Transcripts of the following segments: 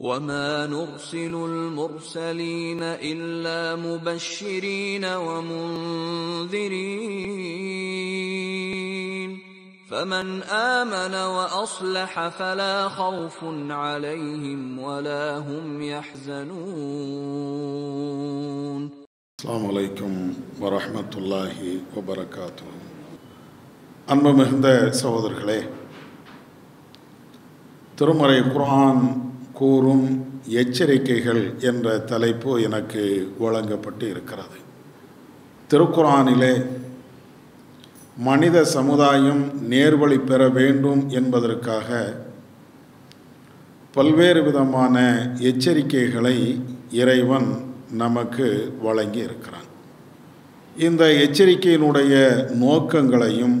وما نرسل المرسلين الا مبشرين ومنذرين فمن امن واصلح فلا خوف عليهم ولا هم يحزنون அஸ்ஸலாமு அலைக்கும் வரஹ்மத்துல்லாஹி வபரகாத்து அன்பு மிகுந்த சகோதரர்களே திருமறை குர்ஆன் கூறும் எச்சரிக்கைகள் என்ற தலைப்பு எனக்கு வழங்கப்பட்டு இருக்கிறது திருக்குர்ஆனிலே மனித சமுதாயம் நேர்வழி பெற வேண்டும் என்பதற்காக பல்வேறு விதமான எச்சரிக்கைகளை இறைவன் நமக்கு வழங்கி இருக்கிறான் இந்த எச்சரிக்கையினுடைய நோக்கங்களையும்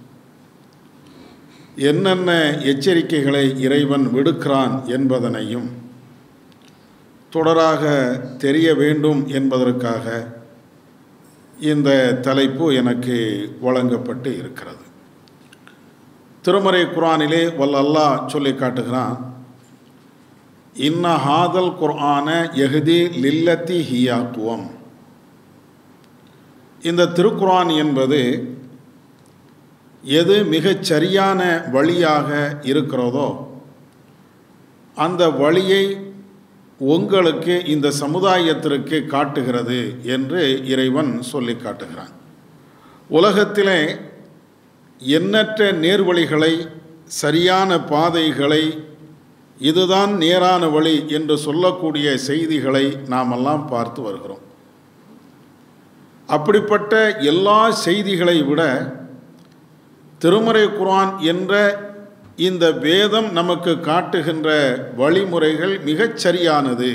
என்னென்ன எச்சரிக்கைகளை இறைவன் விடுக்கிறான் என்பதனையும் தொடராக தெரிய வேண்டும் என்பதற்காக இந்த தலைப்பு எனக்கு வழங்கப்பட்டு இருக்கிறது திருமறை குரானிலே வல்ல அல்லாஹ் சொல்லி காட்டுகிறான் இன்ன ஹாதல் குர்ஆன எஹ்தி லில்லத்தி ஹியாத்துவம் இந்த திருக்குரான் என்பது எது மிகச் சரியான வழியாக இருக்கிறதோ அந்த வழியை உங்களுக்கு இந்த சமுதாயத்திற்கு காட்டுகிறது என்று இறைவன் சொல்லி காட்டுகிறான் உலகத்திலே எண்ணற்ற நேர்வழிகளை சரியான பாதைகளை இதுதான் நேரான வழி என்று சொல்லக்கூடிய செய்திகளை நாமெல்லாம் பார்த்து வருகிறோம் அப்படிப்பட்ட எல்லா செய்திகளை விட திருமறை குரான் என்ற இந்த வேதம் நமக்கு காட்டுகின்ற வழிமுறைகள் மிகச் சரியானது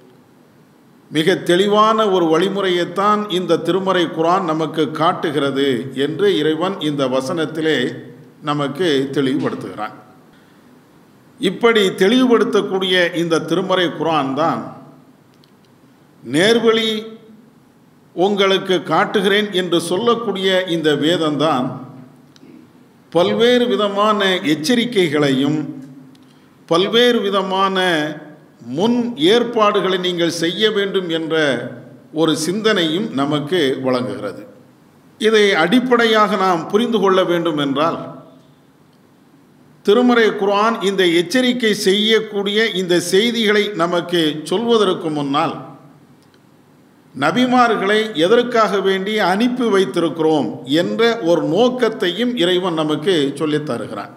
மிக தெளிவான ஒரு வழிமுறையைத்தான் இந்த திருமறை குரான் நமக்கு காட்டுகிறது என்று இறைவன் இந்த வசனத்திலே நமக்கு தெளிவுபடுத்துகிறான் இப்படி தெளிவுபடுத்தக்கூடிய இந்த திருமறை குரான் தான் நேர்வழி உங்களுக்கு காட்டுகிறேன் என்று சொல்லக்கூடிய இந்த வேதம்தான் பல்வேறு விதமான எச்சரிக்கைகளையும் பல்வேறு விதமான முன் ஏற்பாடுகளை நீங்கள் செய்ய வேண்டும் என்ற ஒரு சிந்தனையும் நமக்கு வழங்குகிறது இதை அடிப்படையாக நாம் புரிந்து கொள்ள வேண்டும் என்றால் திருமறை குர்ஆன் இந்த எச்சரிக்கை செய்யக்கூடிய இந்த செய்திகளை நமக்கு சொல்வதற்கு முன்னால் நபிமார்களை எதற்காக வேண்டி அனுப்பி வைத்திருக்கிறோம் என்ற ஒரு நோக்கத்தையும் இறைவன் நமக்கு சொல்லித் தருகிறான்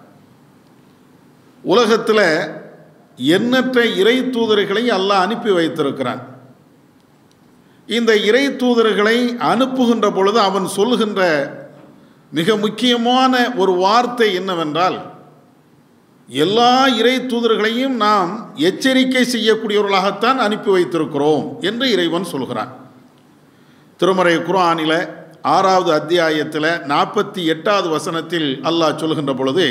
உலகத்தில் எண்ணற்ற இறை தூதர்களை அல்லாஹ் அனுப்பி வைத்திருக்கிறான் இந்த இறை தூதர்களை அனுப்புகின்ற பொழுது அவன் சொல்லுகின்ற மிக முக்கியமான ஒரு வார்த்தை என்னவென்றால் எல்லா இறை தூதர்களையும் நாம் எச்சரிக்கை செய்யக்கூடியவர்களாகத்தான் அனுப்பி வைத்திருக்கிறோம் என்று இறைவன் சொல்கிறான் திருமறை குரானில் ஆறாவது அத்தியாயத்தில் நாற்பத்தி எட்டாவது வசனத்தில் அல்லாஹ் சொல்கின்ற பொழுது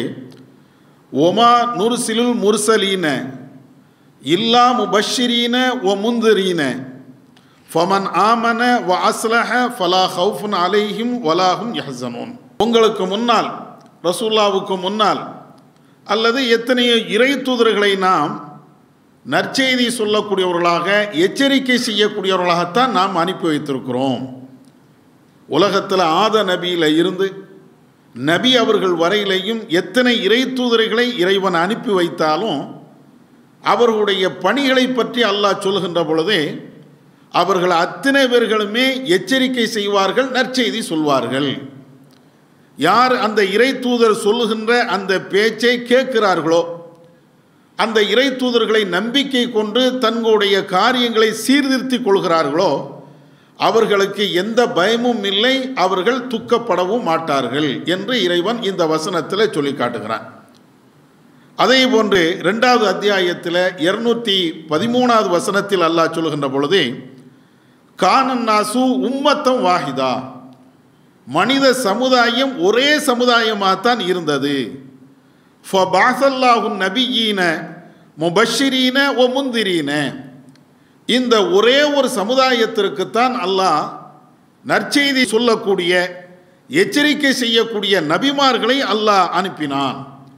ஒமா நுர்சிலுல் முர்சலீன இல்லா முபஷிரீன ஒ முந்தரீன ஃபமன் ஆமன வ அஸ்லஹ ஃபலா ஹவுஃபுன் அலைஹிம் வலாஹும் யஹசனூன் உங்களுக்கு முன்னால் ரசூல்லாவுக்கு முன்னால் அல்லது எத்தனையோ இறை தூதர்களை நாம் நற்செய்தி சொல்லக்கூடியவர்களாக எச்சரிக்கை செய்யக்கூடியவர்களாகத்தான் நாம் அனுப்பி வைத்திருக்கிறோம் உலகத்தில் ஆத நபியில் இருந்து நபி அவர்கள் வரையிலையும் எத்தனை இறை தூதர்களை இறைவன் அனுப்பி வைத்தாலும் அவர்களுடைய பணிகளை பற்றி அல்லாஹ் சொல்கின்ற பொழுதே அவர்கள் அத்தனை பேர்களுமே எச்சரிக்கை செய்வார்கள் நற்செய்தி சொல்வார்கள் யார் அந்த இறை தூதர் சொல்லுகின்ற அந்த பேச்சை கேட்கிறார்களோ அந்த இறை தூதர்களை நம்பிக்கை கொண்டு தங்களுடைய காரியங்களை சீர்திருத்திக் கொள்கிறார்களோ அவர்களுக்கு எந்த பயமும் இல்லை அவர்கள் துக்கப்படவும் மாட்டார்கள் என்று இறைவன் இந்த வசனத்தில் சொல்லி காட்டுகிறான் அதே போன்று ரெண்டாவது அத்தியாயத்தில் இருநூற்றி பதிமூணாவது வசனத்தில் அல்லாஹ் சொல்லுகின்ற பொழுது கானன் நாசு உம்மத்தம் வாஹிதா மனித சமுதாயம் ஒரே சமுதாயமாகத்தான் இருந்தது ஃபபாசல்லாஹுன் நபியீன முபஷிரீன ஒ முந்திரீன இந்த ஒரே ஒரு சமுதாயத்திற்குத்தான் அல்லாஹ் நற்செய்தி சொல்லக்கூடிய எச்சரிக்கை செய்யக்கூடிய நபிமார்களை அல்லாஹ் அனுப்பினான்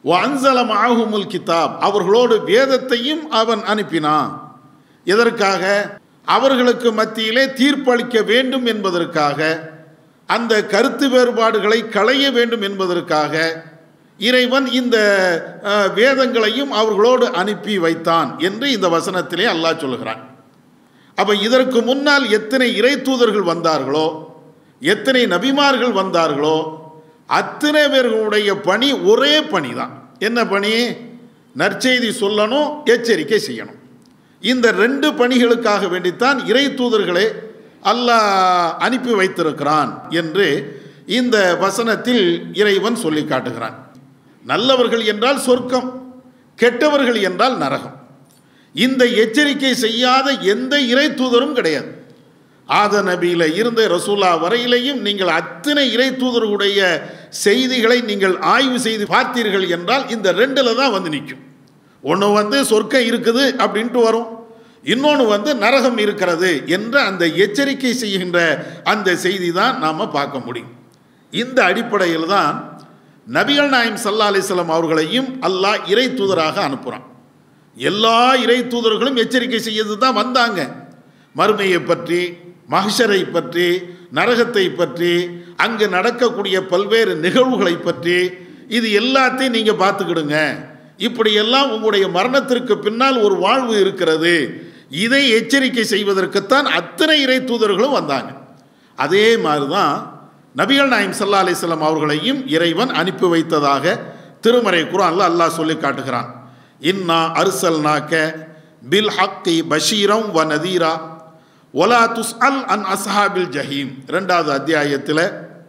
அன்சலம் ஆகுமுல் கிதாப் அவர்களோடு வேதத்தையும் அவன் அனுப்பினான் எதற்காக அவர்களுக்கு மத்தியிலே தீர்ப்பளிக்க வேண்டும் என்பதற்காக அந்த கருத்து வேறுபாடுகளை களைய வேண்டும் என்பதற்காக இறைவன் இந்த அஹ், வேதங்களையும் அவர்களோடு அனுப்பி வைத்தான் என்று இந்த வசனத்திலே அல்லாஹ் சொல்கிறான் அப்ப இதற்கு முன்னால் எத்தனை இறை தூதர்கள் வந்தார்களோ எத்தனை நபிமார்கள் வந்தார்களோ அத்தனை பேர்களுடைய பணி ஒரே பணி தான் என்ன பணி நற்செய்தி சொல்லணும் எச்சரிக்கை செய்யணும் இந்த ரெண்டு பணிகளுக்காக வேண்டித்தான் இறை தூதர்களை அல்லாஹ் அனுப்பி வைத்திருக்கிறான் என்று இந்த வசனத்தில் இறைவன் சொல்லி காட்டுகிறான் நல்லவர்கள் என்றால் சொர்க்கம் கெட்டவர்கள் என்றால் நரகம் இந்த எச்சரிக்கை செய்யாத எந்த இறை தூதரும் கிடையாது ஆத நபியில இருந்த ரசூலா வரையிலையும் நீங்கள் அத்தனை இறை தூதர்களுடைய செய்திகளை நீங்கள் ஆய்வு செய்து பார்த்தீர்கள் என்றால் இந்த ரெண்டுல தான் வந்து நிற்கும் ஒன்று வந்து சொர்க்கம் இருக்குது அப்படின்ட்டு வரும் இன்னொன்று வந்து நரகம் இருக்கிறது என்ற அந்த எச்சரிக்கை செய்கின்ற அந்த செய்தி தான் நாம் பார்க்க முடியும் இந்த அடிப்படையில் தான் நபிகள் நாயம் சல்லா அலிஸ்லாம் அவர்களையும் அல்லாஹ் இறை தூதராக அனுப்புகிறான் எல்லா இறை தூதர்களும் எச்சரிக்கை செய்யறது தான் வந்தாங்க மறுமையை பற்றி மஹ்ஷரை பற்றி நரகத்தை பற்றி அங்கு நடக்கக்கூடிய பல்வேறு நிகழ்வுகளை பற்றி இது எல்லாத்தையும் நீங்கள் பார்த்துக்கிடுங்க இப்படியெல்லாம் உங்களுடைய மரணத்திற்கு பின்னால் ஒரு வாழ்வு இருக்கிறது இதை எச்சரிக்கை செய்வதற்குத்தான் அத்தனை இறை தூதர்களும் வந்தாங்க அதே மாதிரி தான் நபிகள் நாயம் சல்லா அலிஸ்லாம் அவர்களையும் இறைவன் அனுப்பி வைத்ததாக திருமறை குரான்ல அல்லாஹ் சொல்லி காட்டுகிறான் இன்னா அர்சல் நாக்க பில் ஹக்கி பஷீரம் வ நதீரா ஒலா துஸ் அல் அன் அஸ்ஹாபில் ஜஹீம் ரெண்டாவது அத்தியாயத்தில்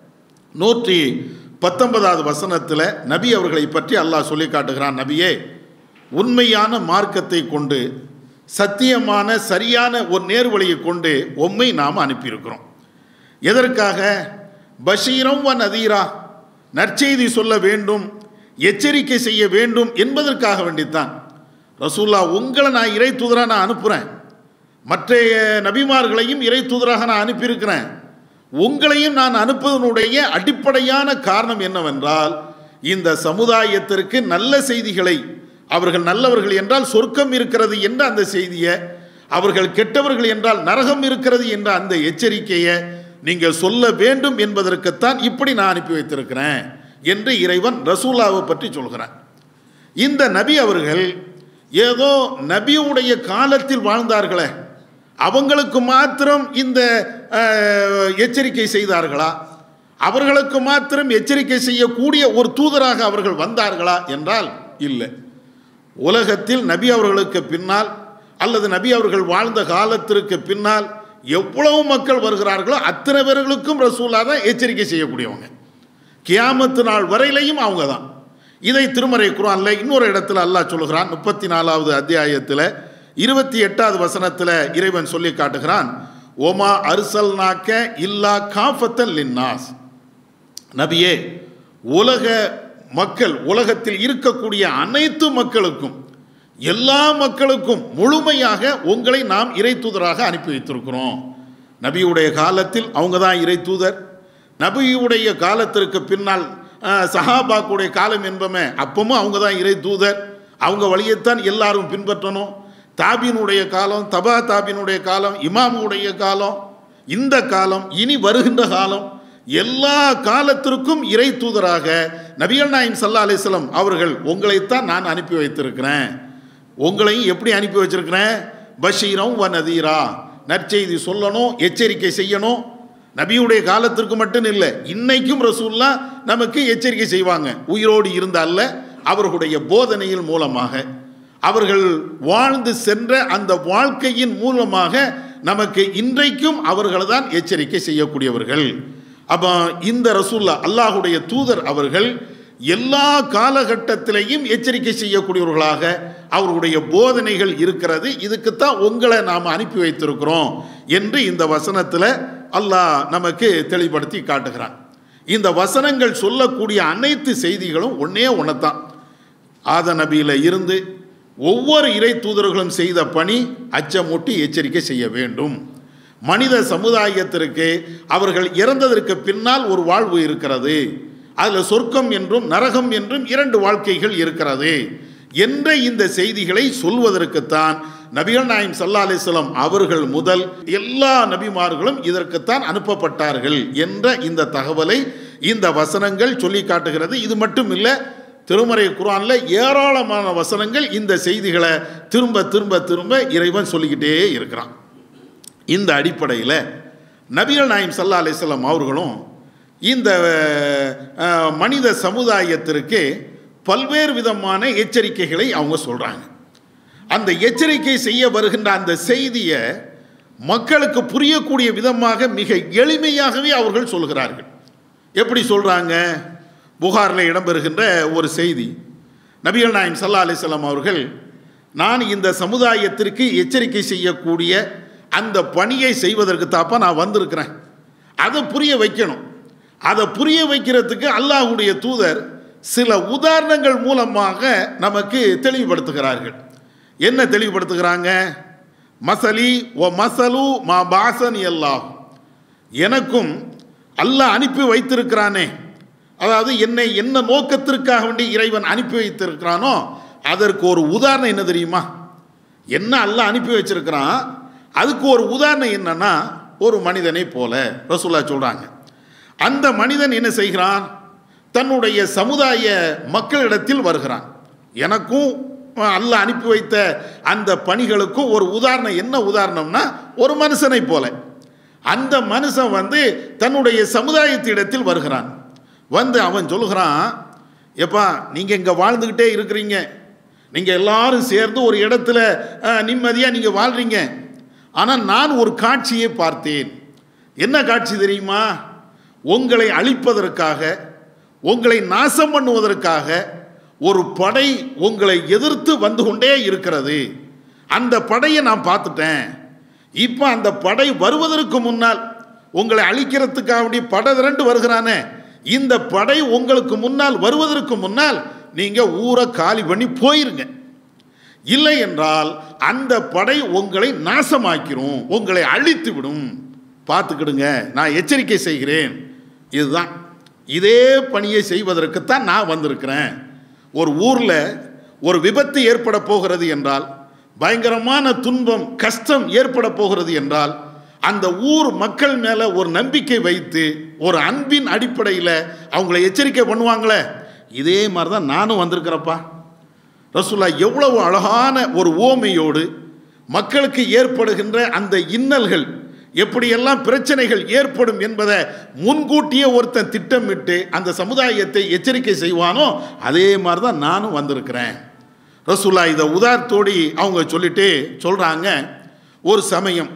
நூற்றி பத்தொன்பதாவது வசனத்தில் நபி அவர்களை பற்றி அல்லாஹ் சொல்லி காட்டுகிறான் நபியே உண்மையான மார்க்கத்தை கொண்டு சத்தியமான சரியான ஒரு நேர்வழியை கொண்டு உம்மை நாம் அனுப்பியிருக்கிறோம் எதற்காக பஷீரம் வ நதீரா நற்செய்தி சொல்ல வேண்டும் எச்சரிக்கை செய்ய வேண்டும் என்பதற்காக வேண்டித்தான் ரசூல்லா உங்களை நான் இறை தூதராக நான் அனுப்புகிறேன் மற்ற நபிமார்களையும் இறை தூதராக நான் அனுப்பியிருக்கிறேன் உங்களையும் நான் அனுப்புவதனுடைய அடிப்படையான காரணம் என்னவென்றால் இந்த சமுதாயத்திற்கு நல்ல செய்திகளை அவர்கள் நல்லவர்கள் என்றால் சொர்க்கம் இருக்கிறது என்ற அந்த செய்தியை அவர்கள் கெட்டவர்கள் என்றால் நரகம் இருக்கிறது என்ற அந்த எச்சரிக்கையை நீங்கள் சொல்ல வேண்டும் என்பதற்குத்தான் இப்படி நான் அனுப்பி வைத்திருக்கிறேன் என்று இறைவன் ரசூலாவை பற்றி சொல்கிறான் இந்த நபி அவர்கள் ஏதோ நபியுடைய காலத்தில் வாழ்ந்தார்களே அவங்களுக்கு மாத்திரம் இந்த அஹ், எச்சரிக்கை செய்தார்களா அவர்களுக்கு மாத்திரம் எச்சரிக்கை செய்யக்கூடிய ஒரு தூதராக அவர்கள் வந்தார்களா என்றால் இல்லை உலகத்தில் நபி அவர்களுக்கு பின்னால் அல்லது நபி அவர்கள் வாழ்ந்த காலத்திற்கு பின்னால் எவ்வளவு மக்கள் வருகிறார்களோ அத்தனை பேர்களுக்கும் ரசூலா தான் எச்சரிக்கை செய்யக்கூடியவங்க கியாமத்து நாள் வரையிலையும் அவங்க தான் இதை திருமறை குரான்ல இன்னொரு இடத்துல அல்லாஹ் சொல்லுகிறான் முப்பத்தி நாலாவது அத்தியாயத்தில் இருபத்தி எட்டாவது வசனத்தில் இறைவன் சொல்லி காட்டுகிறான் ஓமா அரிசல் நாக்க இல்லா காஃபத்தல் லின்னாஸ் நபியே உலக மக்கள் உலகத்தில் இருக்கக்கூடிய அனைத்து மக்களுக்கும் எல்லா மக்களுக்கும் முழுமையாக உங்களை நாம் இறை தூதராக அனுப்பி வைத்திருக்கிறோம் நபியுடைய காலத்தில் அவங்க தான் இறை தூதர் நபியுடைய காலத்திற்கு பின்னால் அஹ், சஹாபாக்குடைய காலம் என்பமே அப்பவும் அவங்க தான் இறை தூதர் அவங்க வழியைத்தான் எல்லாரும் பின்பற்றணும் தாபினுடைய காலம் தபா தாபினுடைய காலம் இமாமுடைய காலம் இந்த காலம் இனி வருகின்ற காலம் எல்லா காலத்திற்கும் இறை தூதராக நபிகள் நாயம் சல்லா அலிஸ்லம் அவர்கள் உங்களைத்தான் நான் அனுப்பி வைத்திருக்கிறேன் உங்களையும் எப்படி அனுப்பி வச்சிருக்கிறேன் பஷீரம் வ நதீரா நற்செய்தி சொல்லணும் எச்சரிக்கை செய்யணும் நபியுடைய காலத்திற்கு மட்டும் இல்லை இன்னைக்கும் ரசூல்லா நமக்கு எச்சரிக்கை செய்வாங்க உயிரோடு இருந்த அல்ல அவர்களுடைய போதனையின் மூலமாக அவர்கள் வாழ்ந்து சென்ற அந்த வாழ்க்கையின் மூலமாக நமக்கு இன்றைக்கும் அவர்கள் தான் எச்சரிக்கை செய்யக்கூடியவர்கள் அப்போ இந்த ரசூல்லா அல்லாஹுடைய தூதர் அவர்கள் எல்லா காலகட்டத்திலையும் எச்சரிக்கை செய்யக்கூடியவர்களாக அவர்களுடைய போதனைகள் இருக்கிறது இதுக்குத்தான் உங்களை நாம் அனுப்பி வைத்திருக்கிறோம் என்று இந்த வசனத்தில் அல்லாஹ் நமக்கு தெளிவுபடுத்தி காட்டுகிறான் இந்த வசனங்கள் சொல்லக்கூடிய அனைத்து செய்திகளும் ஒன்றே ஒன்றுத்தான் ஆத நபியில் இருந்து ஒவ்வொரு இறை தூதர்களும் செய்த பணி அச்சமூட்டி எச்சரிக்கை செய்ய வேண்டும் மனித சமுதாயத்திற்கு அவர்கள் இறந்ததற்கு பின்னால் ஒரு வாழ்வு இருக்கிறது அதில் சொர்க்கம் என்றும் நரகம் என்றும் இரண்டு வாழ்க்கைகள் இருக்கிறது என்ற இந்த செய்திகளை சொல்வதற்குத்தான் நபிகள் நாயம் சல்லா அலிஸ்லாம் அவர்கள் முதல் எல்லா நபிமார்களும் இதற்குத்தான் அனுப்பப்பட்டார்கள் என்ற இந்த தகவலை இந்த வசனங்கள் சொல்லி காட்டுகிறது இது மட்டும் இல்லை திருமறை குரான்ல ஏராளமான வசனங்கள் இந்த செய்திகளை திரும்ப திரும்ப திரும்ப இறைவன் சொல்லிக்கிட்டே இருக்கிறான் இந்த அடிப்படையில் நபிகள் நாயம் சல்லா அலிஸ்லாம் அவர்களும் இந்த அஹ், மனித சமுதாயத்திற்கு பல்வேறு விதமான எச்சரிக்கைகளை அவங்க சொல்கிறாங்க அந்த எச்சரிக்கை செய்ய வருகின்ற அந்த செய்தியை மக்களுக்கு புரியக்கூடிய விதமாக மிக எளிமையாகவே அவர்கள் சொல்கிறார்கள் எப்படி சொல்கிறாங்க புகாரில் இடம்பெறுகின்ற ஒரு செய்தி நபிகள் நாயம் சல்லா அலிஸ்லாம் அவர்கள் நான் இந்த சமுதாயத்திற்கு எச்சரிக்கை செய்யக்கூடிய அந்த பணியை செய்வதற்கு தாப்பா நான் வந்திருக்கிறேன் அதை புரிய வைக்கணும் அதை புரிய வைக்கிறதுக்கு அல்லாஹ்வுடைய தூதர் சில உதாரணங்கள் மூலமாக நமக்கு தெளிவுபடுத்துகிறார்கள் என்ன தெளிவுபடுத்துகிறாங்க மசலி ஓ மசலு மா பாசனி அல்லாஹ் எனக்கும் அல்லாஹ் அனுப்பி வைத்திருக்கிறானே அதாவது என்னை என்ன நோக்கத்திற்காக வேண்டி இறைவன் அனுப்பி வைத்திருக்கிறானோ அதற்கு ஒரு உதாரணம் என்ன தெரியுமா என்ன அல்லாஹ் அனுப்பி வச்சிருக்கிறான் அதுக்கு ஒரு உதாரணம் என்னன்னா ஒரு மனிதனை போல ரசூல்லா சொல்றாங்க அந்த மனிதன் என்ன செய்கிறான் தன்னுடைய சமுதாய மக்களிடத்தில் வருகிறான் எனக்கும் அல்லாஹ் அனுப்பி வைத்த அந்த பணிகளுக்கும் ஒரு உதாரணம் என்ன உதாரணம்னா ஒரு மனுஷனை போல அந்த மனுஷன் வந்து தன்னுடைய சமுதாயத்திடத்தில் வருகிறான் வந்து அவன் சொல்லுகிறான் எப்பா நீங்கள் இங்கே வாழ்ந்துக்கிட்டே இருக்கிறீங்க நீங்கள் எல்லாரும் சேர்ந்து ஒரு இடத்துல நிம்மதியாக நீங்கள் வாழ்கிறீங்க ஆனால் நான் ஒரு காட்சியை பார்த்தேன் என்ன காட்சி தெரியுமா உங்களை அழிப்பதற்காக உங்களை நாசம் பண்ணுவதற்காக ஒரு படை உங்களை எதிர்த்து வந்து கொண்டே இருக்கிறது அந்த படையை நான் பார்த்துட்டேன் இப்போ அந்த படை வருவதற்கு முன்னால் உங்களை அழிக்கிறதுக்காக வேண்டி படை திரண்டு வருகிறானே இந்த படை உங்களுக்கு முன்னால் வருவதற்கு முன்னால் நீங்க ஊரை காலி பண்ணி போயிருங்க இல்லை என்றால் அந்த படை உங்களை நாசமாக்கிரும் உங்களை அழித்து விடும் பார்த்துக்கிடுங்க நான் எச்சரிக்கை செய்கிறேன் இதுதான் இதே பணியை செய்வதற்குத்தான் நான் வந்திருக்கிறேன் ஒரு ஊரில் ஒரு விபத்து ஏற்பட போகிறது என்றால் பயங்கரமான துன்பம் கஷ்டம் ஏற்பட போகிறது என்றால் அந்த ஊர் மக்கள் மேலே ஒரு நம்பிக்கை வைத்து ஒரு அன்பின் அடிப்படையில் அவங்கள எச்சரிக்கை பண்ணுவாங்களே இதே மாதிரி தான் நானும் வந்திருக்கிறப்பா ரசூல்லா எவ்வளவு அழகான ஒரு ஓமையோடு மக்களுக்கு ஏற்படுகின்ற அந்த இன்னல்கள் எப்படியெல்லாம் பிரச்சனைகள் ஏற்படும் என்பதை முன்கூட்டியே ஒருத்தன் திட்டமிட்டு அந்த சமுதாயத்தை எச்சரிக்கை செய்வானோ அதே மாதிரி தான் நானும் வந்திருக்கிறேன் ரசூல்லா இதை உதார்த்தோடி அவங்க சொல்லிட்டு சொல்கிறாங்க ஒரு சமயம்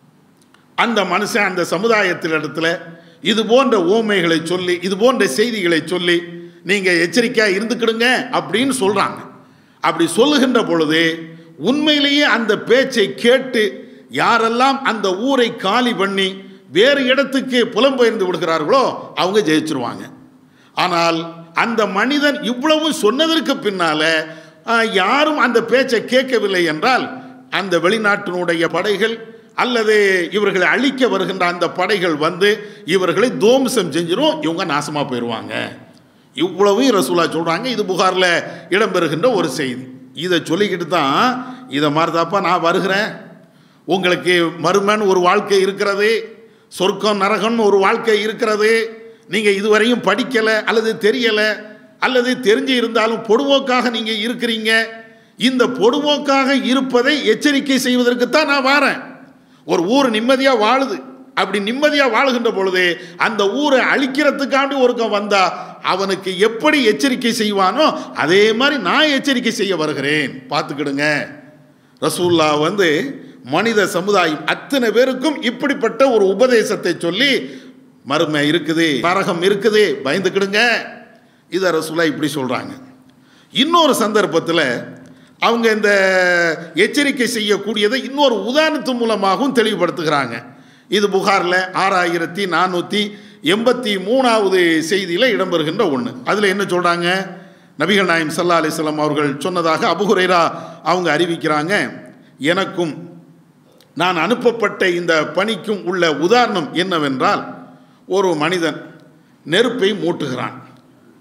அந்த மனுஷன் அந்த சமுதாயத்தினிடத்துல இது போன்ற ஓமைகளை சொல்லி இது போன்ற செய்திகளை சொல்லி நீங்கள் எச்சரிக்கையாக இருந்துக்கிடுங்க அப்படின்னு சொல்கிறாங்க அப்படி சொல்லுகின்ற பொழுது உண்மையிலேயே அந்த பேச்சை கேட்டு யாரெல்லாம் அந்த ஊரை காலி பண்ணி வேறு இடத்துக்கு புலம்பெயர்ந்து விடுகிறார்களோ அவங்க ஜெயிச்சிருவாங்க ஆனால் அந்த மனிதன் இவ்வளவு சொன்னதற்கு பின்னால ஆஹ், யாரும் அந்த பேச்சை கேட்கவில்லை என்றால் அந்த வெளிநாட்டினுடைய படைகள் அல்லது இவர்களை அழிக்க வருகின்ற அந்த படைகள் வந்து இவர்களை தோம்சம் செஞ்சிரும் இவங்க நாசமாக போயிடுவாங்க இவ்வளவு ரசூலா சொல்கிறாங்க இது புகாரில் இடம்பெறுகின்ற ஒரு செய்தி இதை சொல்லிக்கிட்டு தான் இதை மாதிரி தாப்பா நான் வருகிறேன் உங்களுக்கு மறுமன் ஒரு வாழ்க்கை இருக்கிறது சொர்க்கம் நரகம்னு ஒரு வாழ்க்கை இருக்கிறது நீங்கள் இதுவரையும் படிக்கலை அல்லது தெரியலை அல்லது தெரிஞ்சு இருந்தாலும் பொடுவோக்காக நீங்கள் இருக்கிறீங்க இந்த பொடுவோக்காக இருப்பதை எச்சரிக்கை செய்வதற்குத்தான் நான் வாரேன் ஒரு ஊர் நிம்மதியாக வாழுது அப்படி நிம்மதியாக வாழுகின்ற பொழுது அந்த ஊரை அழிக்கிறதுக்காண்டி ஒருக்கன் வந்தா அவனுக்கு எப்படி எச்சரிக்கை செய்வானோ அதே மாதிரி நான் எச்சரிக்கை செய்ய வருகிறேன் பார்த்துக்கிடுங்க ரசூல்லா வந்து மனித சமுதாயம் அத்தனை பேருக்கும் இப்படிப்பட்ட ஒரு உபதேசத்தை சொல்லி மறுமை இருக்குது நரகம் இருக்குது பயந்துக்கிடுங்க இதை ரசூலா இப்படி சொல்கிறாங்க இன்னொரு சந்தர்ப்பத்தில் அவங்க இந்த எச்சரிக்கை செய்யக்கூடியதை இன்னொரு உதாரணத்து மூலமாகவும் தெளிவுபடுத்துகிறாங்க இது புகாரில் ஆறாயிரத்தி நானூற்றி எண்பத்தி மூணாவது செய்தியில் இடம்பெறுகின்ற ஒன்று அதில் என்ன சொல்கிறாங்க நபிகள் நாயம் சல்லா அலிஸ்லாம் அவர்கள் சொன்னதாக அபுஹுரைரா அவங்க அறிவிக்கிறாங்க எனக்கும் நான் அனுப்பப்பட்ட இந்த பணிக்கும் உள்ள உதாரணம் என்னவென்றால் ஒரு மனிதன் நெருப்பை மூட்டுகிறான்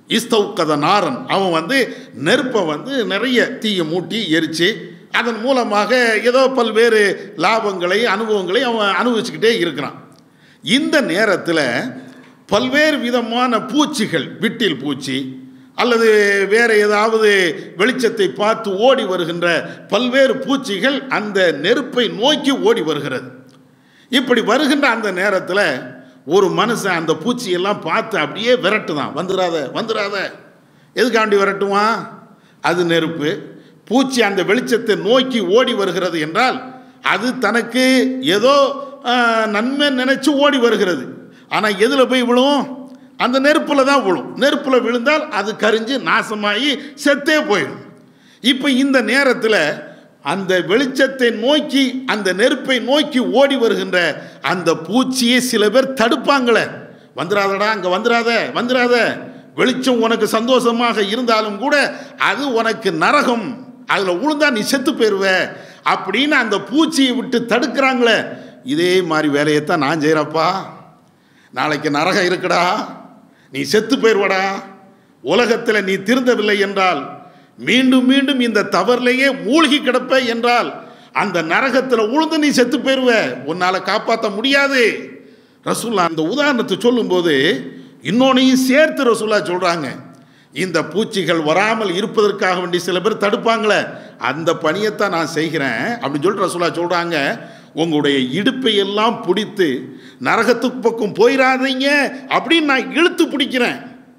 இஸ்தௌக்கத நாரன் அவன் வந்து நெருப்பை வந்து நிறைய தீயை மூட்டி எரித்து அதன் மூலமாக ஏதோ பல்வேறு லாபங்களை அனுபவங்களை அவன் அனுபவிச்சுக்கிட்டே இருக்கிறான் இந்த நேரத்தில் பல்வேறு விதமான பூச்சிகள் விட்டில் பூச்சி அல்லது வேற ஏதாவது வெளிச்சத்தை பார்த்து ஓடி வருகின்ற பல்வேறு பூச்சிகள் அந்த நெருப்பை நோக்கி ஓடி வருகிறது இப்படி வருகின்ற அந்த நேரத்தில் ஒரு மனுஷன் அந்த பூச்சியெல்லாம் பார்த்து அப்படியே விரட்டுதான் வந்துடாத வந்துடாத எதுக்காண்டி விரட்டுவான் அது நெருப்பு பூச்சி அந்த வெளிச்சத்தை நோக்கி ஓடி வருகிறது என்றால் அது தனக்கு ஏதோ ஆஹ், நன்மை நினைச்சு ஓடி வருகிறது ஆனால் எதில் போய் விழும் அந்த நெருப்பில் தான் விழும் நெருப்பில் விழுந்தால் அது கரிஞ்சு நாசமாகி செத்தே போயிடும் இப்போ இந்த நேரத்தில் அந்த வெளிச்சத்தை நோக்கி அந்த நெருப்பை நோக்கி ஓடி வருகின்ற அந்த பூச்சியை சில பேர் தடுப்பாங்களே வந்துடாதடா அங்கே வந்துடாத வந்துடாத வெளிச்சம் உனக்கு சந்தோஷமாக இருந்தாலும் கூட அது உனக்கு நரகம் அதில் விழுந்தா நீ செத்து போயிருவ அப்படின்னு அந்த பூச்சியை விட்டு தடுக்கிறாங்களே இதே மாதிரி வேலையைத்தான் நான் செய்கிறப்பா நாளைக்கு நரகம் இருக்குடா நீ செத்து போயிடுவடா உலகத்தில் நீ திருந்தவில்லை என்றால் மீண்டும் மீண்டும் இந்த தவறிலேயே மூழ்கி கிடப்ப என்றால் அந்த நரகத்தில் உழுந்து நீ செத்து போயிடுவ உன்னால் காப்பாற்ற முடியாது ரசூல்லா அந்த உதாரணத்தை சொல்லும்போது இன்னொன்னையும் சேர்த்து ரசூல்லா சொல்கிறாங்க இந்த பூச்சிகள் வராமல் இருப்பதற்காக வேண்டி சில பேர் தடுப்பாங்களே அந்த பணியைத்தான் நான் செய்கிறேன் அப்படின்னு சொல்லிட்டு ரசூலா சொல்கிறாங்க உங்களுடைய இடுப்பை எல்லாம் பிடித்து நரகத்துக்கு பக்கம் போயிடாதீங்க அப்படின்னு நான் இழுத்து பிடிக்கிறேன்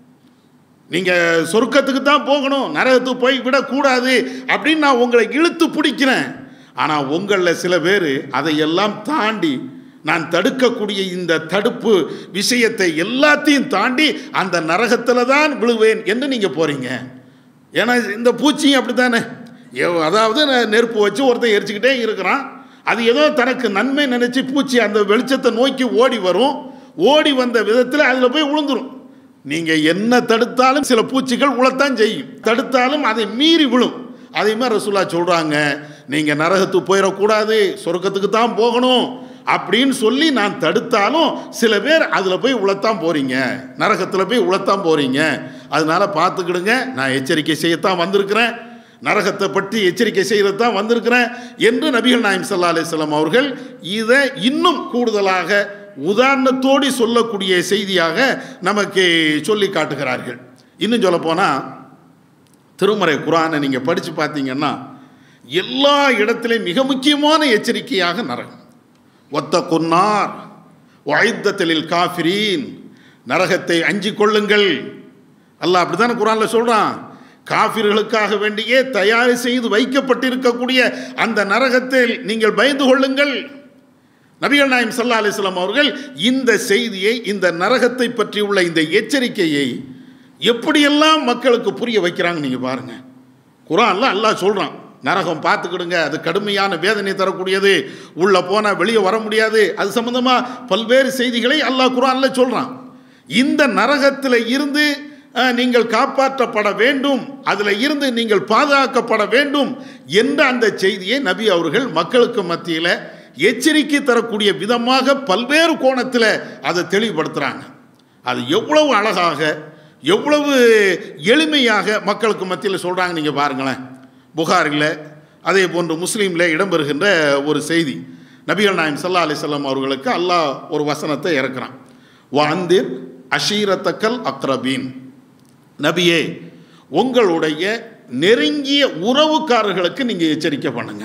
நீங்கள் சொர்க்கத்துக்கு தான் போகணும் நரகத்துக்கு போய் விடக்கூடாது அப்படின்னு நான் உங்களை இழுத்து பிடிக்கிறேன் ஆனால் உங்களில் சில பேர் அதையெல்லாம் தாண்டி நான் தடுக்கக்கூடிய இந்த தடுப்பு விஷயத்தை எல்லாத்தையும் தாண்டி அந்த நரகத்தில் தான் விழுவேன் என்று நீங்கள் போகிறீங்க ஏன்னா இந்த பூச்சியும் அப்படி தானே அதாவது நெ- நெருப்பு வச்சு ஒருத்தன் எரிச்சுக்கிட்டே இருக்கிறான் அது ஏதோ தனக்கு நன்மை நினச்சி பூச்சி அந்த வெளிச்சத்தை நோக்கி ஓடி வரும் ஓடி வந்த விதத்தில் அதில் போய் விழுந்துரும் நீங்கள் என்ன தடுத்தாலும் சில பூச்சிகள் உழத்தான் செய்யும் தடுத்தாலும் அதை மீறி விழும் அதே மாதிரி ரசூலா சொல்கிறாங்க நீங்கள் நரகத்துக்கு போயிடக்கூடாது சொர்க்கத்துக்கு தான் போகணும் அப்படின்னு சொல்லி நான் தடுத்தாலும் சில பேர் அதில் போய் உழத்தான் போகிறீங்க நரகத்தில் போய் உழத்தான் போகிறீங்க அதனால பார்த்துக்கிடுங்க நான் எச்சரிக்கை செய்யத்தான் வந்திருக்கிறேன் நரகத்தை பற்றி எச்சரிக்கை செய்கிறது தான் வந்திருக்கிறேன் என்று நபிகள் நாயம் சல்லா அலிஸ்லாம் அவர்கள் இதை இன்னும் கூடுதலாக உதாரணத்தோடு சொல்லக்கூடிய செய்தியாக நமக்கு சொல்லி காட்டுகிறார்கள் இன்னும் சொல்லப்போனால் திருமறை குரானை நீங்கள் படித்து பார்த்தீங்கன்னா எல்லா இடத்திலையும் மிக முக்கியமான எச்சரிக்கையாக நரகம் ஒத்த குன்னார் வாய்த்தலில் காஃபிரீன் நரகத்தை அஞ்சிக் கொள்ளுங்கள் அல்லாஹ் அப்படித்தானே குரான்ல சொல்றான் காஃபிர்களுக்காக வேண்டியே தயார் செய்து வைக்கப்பட்டிருக்கக்கூடிய அந்த நரகத்தில் நீங்கள் பயந்து கொள்ளுங்கள் நபிகள் நாயம் சல்லா அலிஸ்லாம் அவர்கள் இந்த செய்தியை இந்த நரகத்தை பற்றி உள்ள இந்த எச்சரிக்கையை எப்படியெல்லாம் மக்களுக்கு புரிய வைக்கிறாங்க நீங்கள் பாருங்க குரான்ல அல்லாஹ் சொல்கிறான் நரகம் பார்த்துக்கிடுங்க அது கடுமையான வேதனை தரக்கூடியது உள்ளே போனால் வெளியே வர முடியாது அது சம்பந்தமாக பல்வேறு செய்திகளை அல்லாஹ் குரான்ல சொல்கிறான் இந்த நரகத்தில் இருந்து அஹ், நீங்கள் காப்பாற்றப்பட வேண்டும் அதில் இருந்து நீங்கள் பாதுகாக்கப்பட வேண்டும் என்ற அந்த செய்தியை நபி அவர்கள் மக்களுக்கு மத்தியில் எச்சரிக்கை தரக்கூடிய விதமாக பல்வேறு கோணத்தில் அதை தெளிவுபடுத்துகிறாங்க அது எவ்வளவு அழகாக எவ்வளவு எளிமையாக மக்களுக்கு மத்தியில் சொல்கிறாங்க நீங்கள் பாருங்களேன் புகாரில் அதே போன்று முஸ்லீமில் இடம்பெறுகின்ற ஒரு செய்தி நபிகள் நாயம் சல்லா அலிசல்லாம் அவர்களுக்கு அல்லாஹ் ஒரு வசனத்தை இறக்குறான் வாந்திர் அஷீரத்தக்கல் அக்ரபீன் நபியே உங்களுடைய நெருங்கிய உறவுக்காரர்களுக்கு நீங்கள் எச்சரிக்கை பண்ணுங்க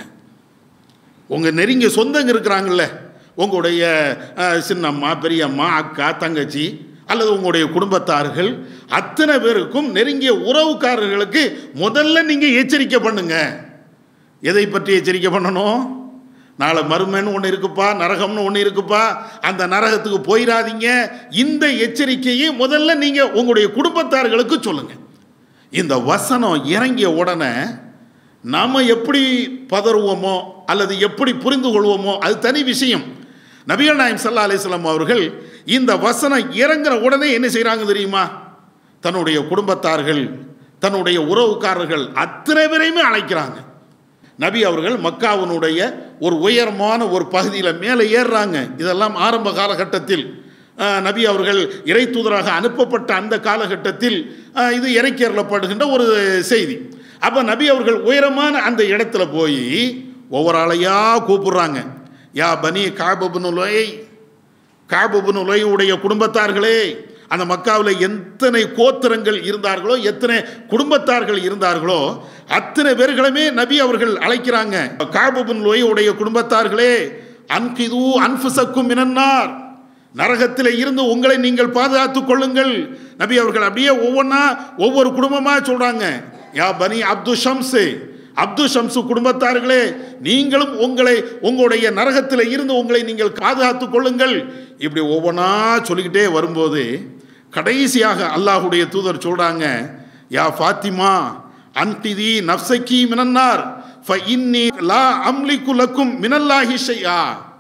உங்கள் நெருங்கிய சொந்தங்க இருக்கிறாங்கல்ல உங்களுடைய அஹ், சின்னம்மா பெரியம்மா அக்கா தங்கச்சி அல்லது உங்களுடைய குடும்பத்தார்கள் அத்தனை பேருக்கும் நெருங்கிய உறவுக்காரர்களுக்கு முதல்ல நீங்கள் எச்சரிக்கை பண்ணுங்க எதை பற்றி எச்சரிக்கை பண்ணணும் நாளை மறுமைன்னு ஒன்று இருக்குப்பா நரகம்னு ஒன்று இருக்குப்பா அந்த நரகத்துக்கு போயிடாதீங்க இந்த எச்சரிக்கையை முதல்ல நீங்கள் உங்களுடைய குடும்பத்தார்களுக்கு சொல்லுங்கள் இந்த வசனம் இறங்கிய உடனே நாம் எப்படி பதறுவோமோ அல்லது எப்படி புரிந்து கொள்வோமோ அது தனி விஷயம் நபிகள் நாயம் சல்லா அலிஸ்லாம் அவர்கள் இந்த வசனம் இறங்குற உடனே என்ன செய்கிறாங்க தெரியுமா தன்னுடைய குடும்பத்தார்கள் தன்னுடைய உறவுக்காரர்கள் அத்தனை பேரையுமே அழைக்கிறாங்க நபி அவர்கள் மக்காவினுடைய ஒரு உயரமான ஒரு பகுதியில் மேலே ஏறுறாங்க இதெல்லாம் ஆரம்ப காலகட்டத்தில் அஹ், நபி அவர்கள் இறை தூதராக அனுப்பப்பட்ட அந்த காலகட்டத்தில் அஹ், இது இறைக்கேறப்படுகின்ற ஒரு செய்தி அப்போ நபி அவர்கள் உயரமான அந்த இடத்துல போய் ஒவ்வொரு ஆளையா கூப்பிடுறாங்க யா பனி காபபுனுலை காபுபுனுலை உடைய குடும்பத்தார்களே அந்த மக்காவில் எத்தனை கோத்திரங்கள் இருந்தார்களோ எத்தனை குடும்பத்தார்கள் இருந்தார்களோ அத்தனை பேர்களுமே நபி அவர்கள் அழைக்கிறாங்க காபுபின் உடைய குடும்பத்தார்களே அன்கிது அன்புசக்கும் மினன்னார் நரகத்தில் இருந்து உங்களை நீங்கள் பாதுகாத்துக் கொள்ளுங்கள் நபி அவர்கள் அப்படியே ஒவ்வொன்றா ஒவ்வொரு குடும்பமாக சொல்றாங்க யா பனி அப்து ஷம்ஸு அப்து ஷம்சு குடும்பத்தார்களே நீங்களும் உங்களை உங்களுடைய நரகத்தில் இருந்து உங்களை நீங்கள் பாதுகாத்துக் கொள்ளுங்கள் இப்படி ஒவ்வொன்றா சொல்லிக்கிட்டே வரும்போது கடைசியாக அல்லாஹுடைய தூதர் சொல்றாங்க யா ஃபாத்திமா அன்டிதி நப்சக்கி மினன்னார் ஃப இன்னி லா அம்லிக்கு லக்கும் மினல்லாஹி ஷையா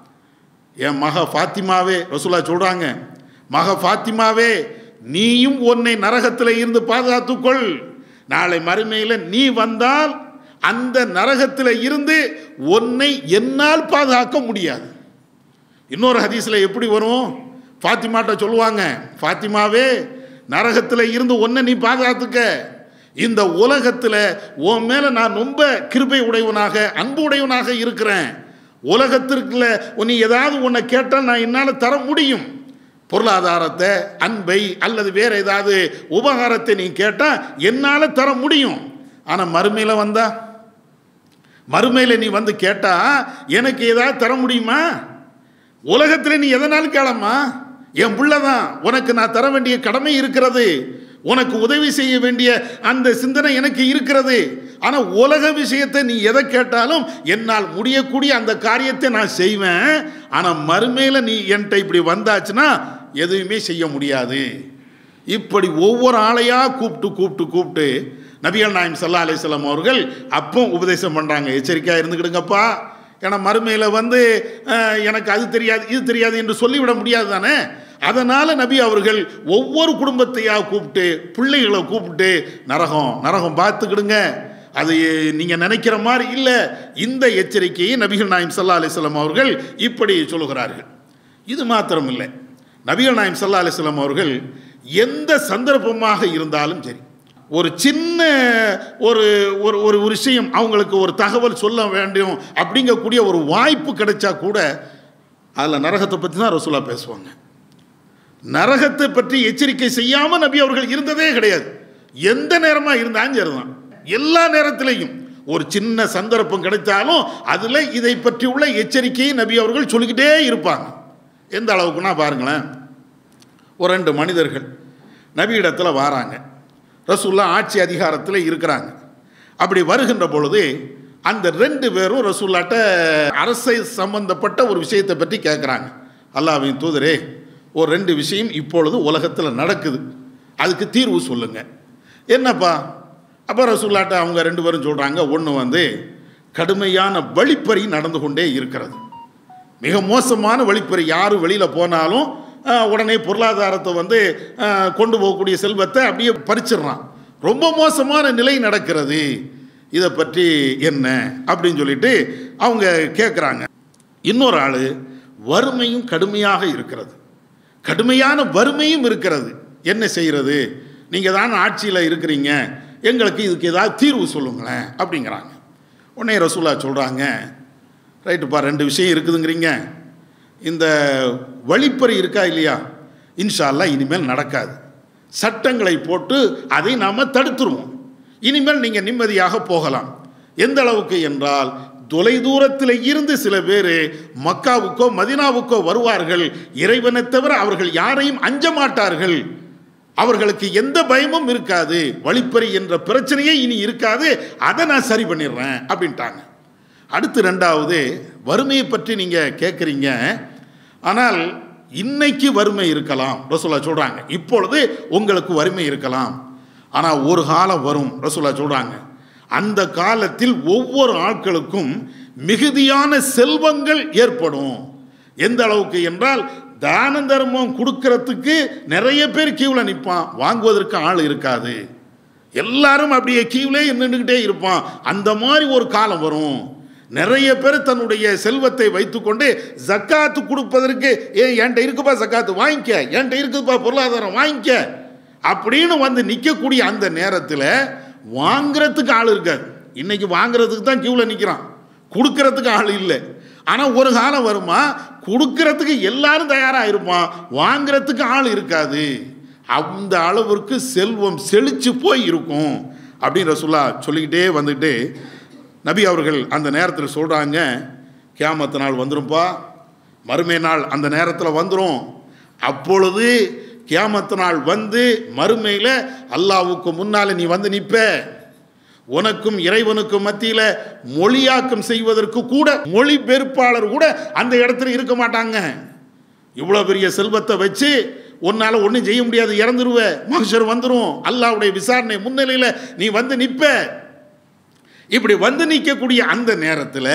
என் மக ஃபாத்திமாவே ரசூலா சொல்றாங்க மக ஃபாத்திமாவே நீயும் உன்னை நரகத்தில் இருந்து பாதுகாத்துக்கொள் நாளை மறுமையில் நீ வந்தால் அந்த நரகத்தில் இருந்து உன்னை என்னால் பாதுகாக்க முடியாது இன்னொரு ஹதீஸில் எப்படி வரும் ஃபாத்திமாட்ட சொல்லுவாங்க ஃபாத்திமாவே நரகத்தில் இருந்து ஒன்றை நீ பாதுகாத்துக்க இந்த உலகத்தில் உன் மேலே நான் ரொம்ப கிருபை உடையவனாக அன்பு உடையவனாக இருக்கிறேன் உலகத்திற்குள்ள நீ ஏதாவது உன்னை கேட்டால் நான் என்னால் தர முடியும் பொருளாதாரத்தை அன்பை அல்லது வேற ஏதாவது உபகாரத்தை நீ கேட்டால் என்னால் தர முடியும் ஆனால் மறுமையில் வந்தா மறுமையில் நீ வந்து கேட்டா எனக்கு ஏதாவது தர முடியுமா உலகத்தில் நீ எதனாலும் கேளம்மா என் புள்ள தான் உனக்கு நான் தர வேண்டிய கடமை இருக்கிறது உனக்கு உதவி செய்ய வேண்டிய அந்த சிந்தனை எனக்கு இருக்கிறது ஆனால் உலக விஷயத்தை நீ எதை கேட்டாலும் என்னால் முடியக்கூடிய அந்த காரியத்தை நான் செய்வேன் ஆனால் மறுமையில் நீ என்கிட்ட இப்படி வந்தாச்சுன்னா எதுவுமே செய்ய முடியாது இப்படி ஒவ்வொரு ஆளையா கூப்பிட்டு கூப்பிட்டு கூப்பிட்டு நபிகள் நாயம் சல்லா அலிஸ்லாம் அவர்கள் அப்போ உபதேசம் பண்ணுறாங்க எச்சரிக்கையாக இருந்துக்கிடுங்கப்பா ஏன்னா மறுமையில் வந்து அஹ், எனக்கு அது தெரியாது இது தெரியாது என்று சொல்லிவிட முடியாது தானே அதனால் நபி அவர்கள் ஒவ்வொரு குடும்பத்தையாக கூப்பிட்டு பிள்ளைகளை கூப்பிட்டு நரகம் நரகம் பார்த்துக்கிடுங்க அது நீங்கள் நினைக்கிற மாதிரி இல்லை இந்த எச்சரிக்கையை நபிகள் நாயம் சல்லா அலிஸ்லாம் அவர்கள் இப்படி சொல்லுகிறார்கள் இது மாத்திரம் இல்லை நபிகள் நாயம் சல்லா அலிஸ்லாம் அவர்கள் எந்த சந்தர்ப்பமாக இருந்தாலும் சரி ஒரு சின்ன ஒரு ஒரு ஒரு ஒரு விஷயம் அவங்களுக்கு ஒரு தகவல் சொல்ல வேண்டும் அப்படிங்கக்கூடிய ஒரு வாய்ப்பு கிடைச்சா கூட அதில் நரகத்தை பற்றி தான் ரசூலா பேசுவாங்க நரகத்தை பற்றி எச்சரிக்கை செய்யாமல் நபி அவர்கள் இருந்ததே கிடையாது எந்த நேரமாக இருந்தாலும் சரிதான் எல்லா நேரத்திலையும் ஒரு சின்ன சந்தர்ப்பம் கிடைத்தாலும் அதில் இதை பற்றி உள்ள எச்சரிக்கையை நபி அவர்கள் சொல்லிக்கிட்டே இருப்பாங்க எந்த அளவுக்குன்னா பாருங்களேன் ஒரு ரெண்டு மனிதர்கள் நபியிடத்தில் வாராங்க ரசூல்லா ஆட்சி அதிகாரத்தில் இருக்கிறாங்க அப்படி வருகின்ற பொழுது அந்த ரெண்டு பேரும் ரசூல்லாட்ட அரசை சம்பந்தப்பட்ட ஒரு விஷயத்தை பற்றி கேட்குறாங்க அல்லாவின் தூதரே ஒரு ரெண்டு விஷயம் இப்பொழுது உலகத்தில் நடக்குது அதுக்கு தீர்வு சொல்லுங்க என்னப்பா அப்போ ரசூல்லாட்ட அவங்க ரெண்டு பேரும் சொல்கிறாங்க ஒன்று வந்து கடுமையான வழிப்பறி நடந்து கொண்டே இருக்கிறது மிக மோசமான வழிப்பறி யார் வெளியில் போனாலும் அஹ், உடனே பொருளாதாரத்தை வந்து அஹ், கொண்டு போகக்கூடிய செல்வத்தை அப்படியே பறிச்சிடுறான் ரொம்ப மோசமான நிலை நடக்கிறது இதை பற்றி என்ன அப்படின்னு சொல்லிட்டு அவங்க கேட்குறாங்க இன்னொரு ஆள் வறுமையும் கடுமையாக இருக்கிறது கடுமையான வறுமையும் இருக்கிறது என்ன செய்கிறது நீங்கள் தான் ஆட்சியில் இருக்கிறீங்க எங்களுக்கு இதுக்கு ஏதாவது தீர்வு சொல்லுங்களேன் அப்படிங்கிறாங்க உடனே ரசூலா சொல்கிறாங்க ரைட்டுப்பா ரெண்டு விஷயம் இருக்குதுங்கிறீங்க இந்த வழிப்பறி இருக்கா இல்லையா இன்ஷா அல்லாஹ் இனிமேல் நடக்காது சட்டங்களை போட்டு அதை நாம் தடுத்துருவோம் இனிமேல் நீங்கள் நிம்மதியாக போகலாம் எந்த அளவுக்கு என்றால் தொலைதூரத்தில் இருந்து சில பேர் மக்காவுக்கோ மதினாவுக்கோ வருவார்கள் இறைவனை தவிர அவர்கள் யாரையும் அஞ்ச மாட்டார்கள் அவர்களுக்கு எந்த பயமும் இருக்காது வழிப்பறி என்ற பிரச்சனையே இனி இருக்காது அதை நான் சரி பண்ணிடுறேன் அப்படின்ட்டாங்க அடுத்து ரெண்டாவது வறுமையை பற்றி நீங்கள் கேட்குறீங்க ஆனால் இன்னைக்கு வறுமை இருக்கலாம் ரசூலா சொல்கிறாங்க இப்பொழுது உங்களுக்கு வறுமை இருக்கலாம் ஆனால் ஒரு காலம் வரும் ரசூலா சொல்கிறாங்க அந்த காலத்தில் ஒவ்வொரு ஆட்களுக்கும் மிகுதியான செல்வங்கள் ஏற்படும் எந்த அளவுக்கு என்றால் தான தர்மம் கொடுக்கறதுக்கு நிறைய பேர் கியூவில் நிற்பான் வாங்குவதற்கு ஆள் இருக்காது எல்லாரும் அப்படியே கியூவிலே நின்றுக்கிட்டே இருப்பான் அந்த மாதிரி ஒரு காலம் வரும் நிறைய பேர் தன்னுடைய செல்வத்தை வைத்துக்கொண்டு ஜக்காத்து கொடுப்பதற்கு ஏ என்கிட்ட இருக்குப்பா ஜக்காத்து வாங்கிக்க என்கிட்ட இருக்குதுப்பா பொருளாதாரம் வாங்கிக்க அப்படின்னு வந்து நிற்கக்கூடிய அந்த நேரத்தில் வாங்குறதுக்கு ஆள் இருக்காது இன்னைக்கு வாங்குறதுக்கு தான் கியூவில் நிற்கிறான் கொடுக்கறதுக்கு ஆள் இல்லை ஆனால் ஒரு காலம் வருமா கொடுக்கறதுக்கு எல்லாரும் தயாராக இருப்பான் வாங்குறதுக்கு ஆள் இருக்காது அந்த அளவிற்கு செல்வம் செழிச்சு போய் இருக்கும் அப்படின்னு ரசுல்லா சொல்லிக்கிட்டே வந்துட்டு நபி அவர்கள் அந்த நேரத்தில் சொல்கிறாங்க கியாமத்து நாள் வந்துரும்ப்பா மறுமை நாள் அந்த நேரத்தில் வந்துடும் அப்பொழுது கியாமத்து நாள் வந்து மறுமையில் அல்லாவுக்கு முன்னால் நீ வந்து நிற்ப உனக்கும் இறைவனுக்கும் மத்தியில் மொழியாக்கம் செய்வதற்கு கூட மொழிபெயர்ப்பாளர் கூட அந்த இடத்துல இருக்க மாட்டாங்க இவ்வளோ பெரிய செல்வத்தை வச்சு உன்னால் ஒன்றும் செய்ய முடியாது இறந்துருவ மனுஷர் வந்துடும் அல்லாவுடைய விசாரணை முன்னிலையில் நீ வந்து நிற்ப இப்படி வந்து நிற்கக்கூடிய அந்த நேரத்தில்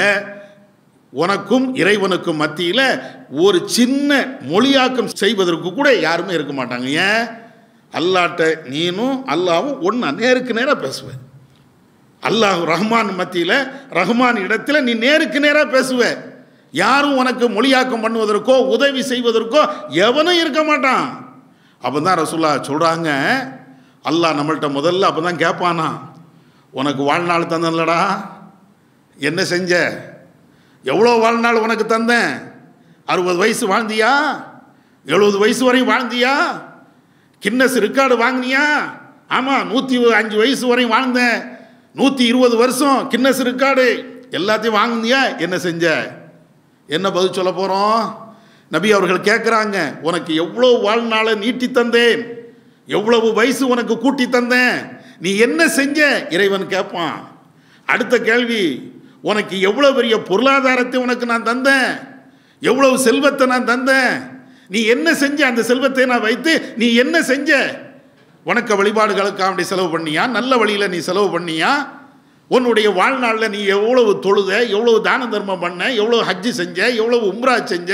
உனக்கும் இறைவனுக்கும் மத்தியில் ஒரு சின்ன மொழியாக்கம் செய்வதற்கு கூட யாருமே இருக்க மாட்டாங்க ஏன் அல்லாட்ட நீனும் அல்லாவும் ஒன்றா நேருக்கு நேராக பேசுவேன் அல்லாஹ் ரஹ்மான் மத்தியில் ரஹ்மான் இடத்துல நீ நேருக்கு நேராக பேசுவ யாரும் உனக்கு மொழியாக்கம் பண்ணுவதற்கோ உதவி செய்வதற்கோ எவனும் இருக்க மாட்டான் அப்போ தான் ரசுல்லா சொல்கிறாங்க அல்லாஹ் நம்மள்கிட்ட முதல்ல அப்போ தான் கேட்பானா உனக்கு வாழ்நாள் தந்தன்லடா என்ன செஞ்ச எவ்வளோ வாழ்நாள் உனக்கு தந்தேன் அறுபது வயசு வாழ்ந்தியா எழுபது வயசு வரையும் வாழ்ந்தியா கின்னஸ் ரெக்கார்டு வாங்கினியா ஆமாம் நூற்றி அஞ்சு வயசு வரையும் வாழ்ந்தேன் நூற்றி இருபது வருஷம் கின்னஸ் ரெக்கார்டு எல்லாத்தையும் வாங்கினியா என்ன செஞ்ச என்ன பதில் சொல்ல போகிறோம் நபி அவர்கள் கேட்குறாங்க உனக்கு எவ்வளோ வாழ்நாளை நீட்டி தந்தேன் எவ்வளவு வயசு உனக்கு கூட்டி தந்தேன் நீ என்ன செஞ்ச இறைவன் கேட்பான் அடுத்த கேள்வி உனக்கு எவ்வளோ பெரிய பொருளாதாரத்தை உனக்கு நான் தந்தேன் எவ்வளவு செல்வத்தை நான் தந்தேன் நீ என்ன செஞ்ச அந்த செல்வத்தை நான் வைத்து நீ என்ன செஞ்ச உனக்கு வழிபாடுகளுக்காக அப்படி செலவு பண்ணியா நல்ல வழியில் நீ செலவு பண்ணியா உன்னுடைய வாழ்நாளில் நீ எவ்வளவு தொழுத எவ்வளவு தான தர்மம் பண்ண எவ்வளவு ஹஜ்ஜு செஞ்ச எவ்வளவு உம்ரா செஞ்ச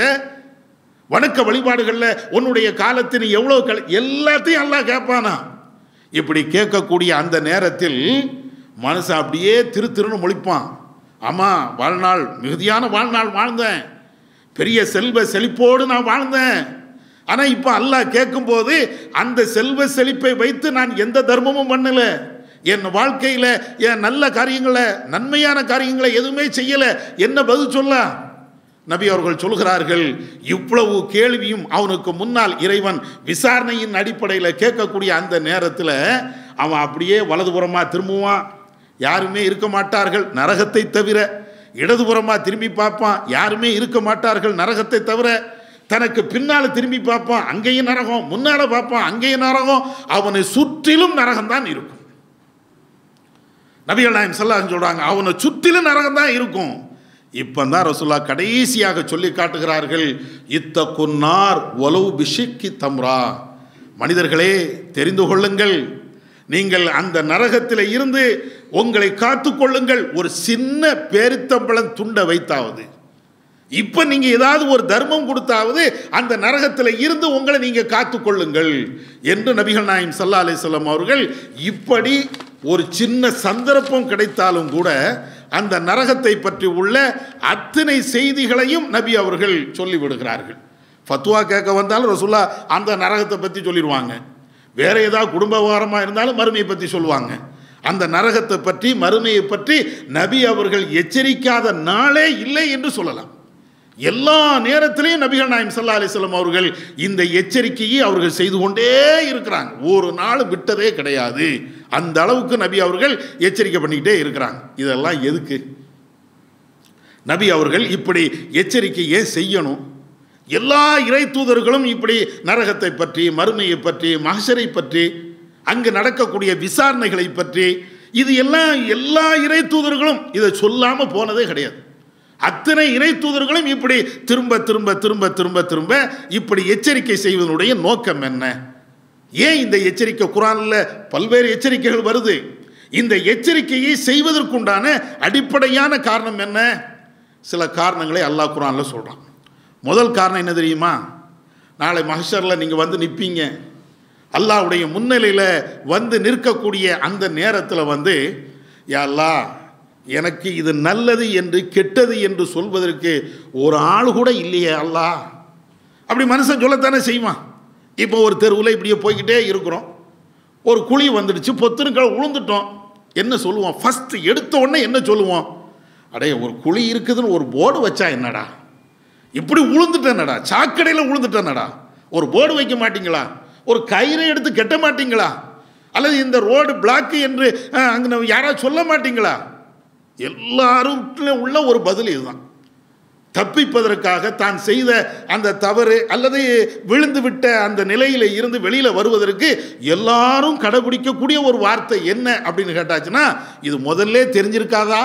வணக்க வழிபாடுகளில் உன்னுடைய காலத்தை நீ எவ்வளோ கல் எல்லாத்தையும் எல்லாம் கேட்பானா இப்படி கேட்கக்கூடிய அந்த நேரத்தில் மனசு அப்படியே திரு திருன்னு முழிப்பான் ஆமாம் வாழ்நாள் மிகுதியான வாழ்நாள் வாழ்ந்தேன் பெரிய செல்வ செழிப்போடு நான் வாழ்ந்தேன் ஆனால் இப்போ அல்லாஹ் கேட்கும்போது அந்த செல்வ செழிப்பை வைத்து நான் எந்த தர்மமும் பண்ணல என் வாழ்க்கையில் என் நல்ல காரியங்களை நன்மையான காரியங்களை எதுவுமே செய்யலை என்ன பதில் சொல்ல நபி அவர்கள் சொல்கிறார்கள் இவ்வளவு கேள்வியும் அவனுக்கு முன்னால் இறைவன் விசாரணையின் அடிப்படையில் கேட்கக்கூடிய அந்த நேரத்தில் அவன் அப்படியே வலதுபுறமாக திரும்புவான் யாருமே இருக்க மாட்டார்கள் நரகத்தை தவிர இடதுபுறமாக திரும்பி பார்ப்பான் யாருமே இருக்க மாட்டார்கள் நரகத்தை தவிர தனக்கு பின்னால் திரும்பி பார்ப்பான் அங்கேயும் நரகம் முன்னால் பார்ப்பான் அங்கேயும் நரகம் அவனை சுற்றிலும் நரகம் தான் இருக்கும் நபிகள் நாயம் சொல்லான்னு சொல்கிறாங்க அவனை சுற்றிலும் நரகம் தான் இருக்கும் இப்போ தான் ரசுல்லா கடைசியாக சொல்லி காட்டுகிறார்கள் இத்த குன்னார் ஒலவு பிஷிக்கி தம்ரா மனிதர்களே தெரிந்து கொள்ளுங்கள் நீங்கள் அந்த நரகத்தில் இருந்து உங்களை காத்து கொள்ளுங்கள் ஒரு சின்ன பேரித்தம்பளம் துண்டை வைத்தாவது இப்போ நீங்கள் ஏதாவது ஒரு தர்மம் கொடுத்தாவது அந்த நரகத்தில் இருந்து உங்களை நீங்கள் காத்து கொள்ளுங்கள் என்று நபிகள் நாயம் சல்லா அலிஸ்லாம் அவர்கள் இப்படி ஒரு சின்ன சந்தர்ப்பம் கிடைத்தாலும் கூட அந்த நரகத்தை பற்றி உள்ள அத்தனை செய்திகளையும் நபி அவர்கள் சொல்லிவிடுகிறார்கள் ஃபத்வா கேட்க வந்தாலும் ரசுல்லா அந்த நரகத்தை பற்றி சொல்லிடுவாங்க வேற ஏதாவது குடும்ப விவகாரமாக இருந்தாலும் மறுமையை பற்றி சொல்லுவாங்க அந்த நரகத்தை பற்றி மறுமையை பற்றி நபி அவர்கள் எச்சரிக்காத நாளே இல்லை என்று சொல்லலாம் எல்லா நேரத்திலையும் நபிகள் நாயம் சல்லா அலிஸ்லாம் அவர்கள் இந்த எச்சரிக்கையை அவர்கள் செய்து கொண்டே இருக்கிறாங்க ஒரு நாள் விட்டதே கிடையாது அந்த அளவுக்கு நபி அவர்கள் எச்சரிக்கை பண்ணிக்கிட்டே இருக்கிறாங்க இதெல்லாம் எதுக்கு நபி அவர்கள் இப்படி எச்சரிக்கை ஏன் செய்யணும் எல்லா இறை தூதர்களும் இப்படி நரகத்தை பற்றி மறுமையை பற்றி மகசரை பற்றி அங்கு நடக்கக்கூடிய விசாரணைகளை பற்றி இது எல்லாம் எல்லா இறை தூதர்களும் இதை சொல்லாமல் போனதே கிடையாது அத்தனை இறை தூதர்களும் இப்படி திரும்ப திரும்ப திரும்ப திரும்ப திரும்ப இப்படி எச்சரிக்கை செய்வதனுடைய நோக்கம் என்ன ஏன் இந்த எச்சரிக்கை குரானில் பல்வேறு எச்சரிக்கைகள் வருது இந்த எச்சரிக்கையை செய்வதற்குண்டான அடிப்படையான காரணம் என்ன சில காரணங்களை அல்லாஹ் குரானில் சொல்கிறான் முதல் காரணம் என்ன தெரியுமா நாளை மஹஷரில் நீங்கள் வந்து நிற்பீங்க அல்லாவுடைய முன்னிலையில் வந்து நிற்கக்கூடிய அந்த நேரத்தில் வந்து யா அல்லாஹ் எனக்கு இது நல்லது என்று கெட்டது என்று சொல்வதற்கு ஒரு ஆள் கூட இல்லையே அல்லாஹ் அப்படி மனுஷன் சொல்லத்தானே செய்வான் இப்போ ஒரு தெருவில் இப்படியே போய்கிட்டே இருக்கிறோம் ஒரு குழி வந்துடுச்சு பொத்துருக்கள் உளுந்துட்டோம் என்ன சொல்லுவோம் ஃபஸ்ட்டு எடுத்த உடனே என்ன சொல்லுவோம் அடைய ஒரு குழி இருக்குதுன்னு ஒரு போர்டு வச்சா என்னடா இப்படி உளுந்துட்டேனடா சாக்கடையில் உளுந்துட்டேனடா ஒரு போர்டு வைக்க மாட்டீங்களா ஒரு கயிறை எடுத்து கெட்ட மாட்டீங்களா அல்லது இந்த ரோடு பிளாக்கு என்று அஹ், அங்கே யாராவது சொல்ல மாட்டீங்களா எல்லாரும் உள்ள ஒரு பதில் இதுதான் தப்பிப்பதற்காக தான் செய்த அந்த தவறு அல்லது விழுந்து விட்ட அந்த நிலையில இருந்து வெளியில வருவதற்கு எல்லாரும் கடைபிடிக்கக்கூடிய ஒரு வார்த்தை என்ன அப்படின்னு கேட்டாச்சுன்னா இது முதல்ல தெரிஞ்சிருக்காதா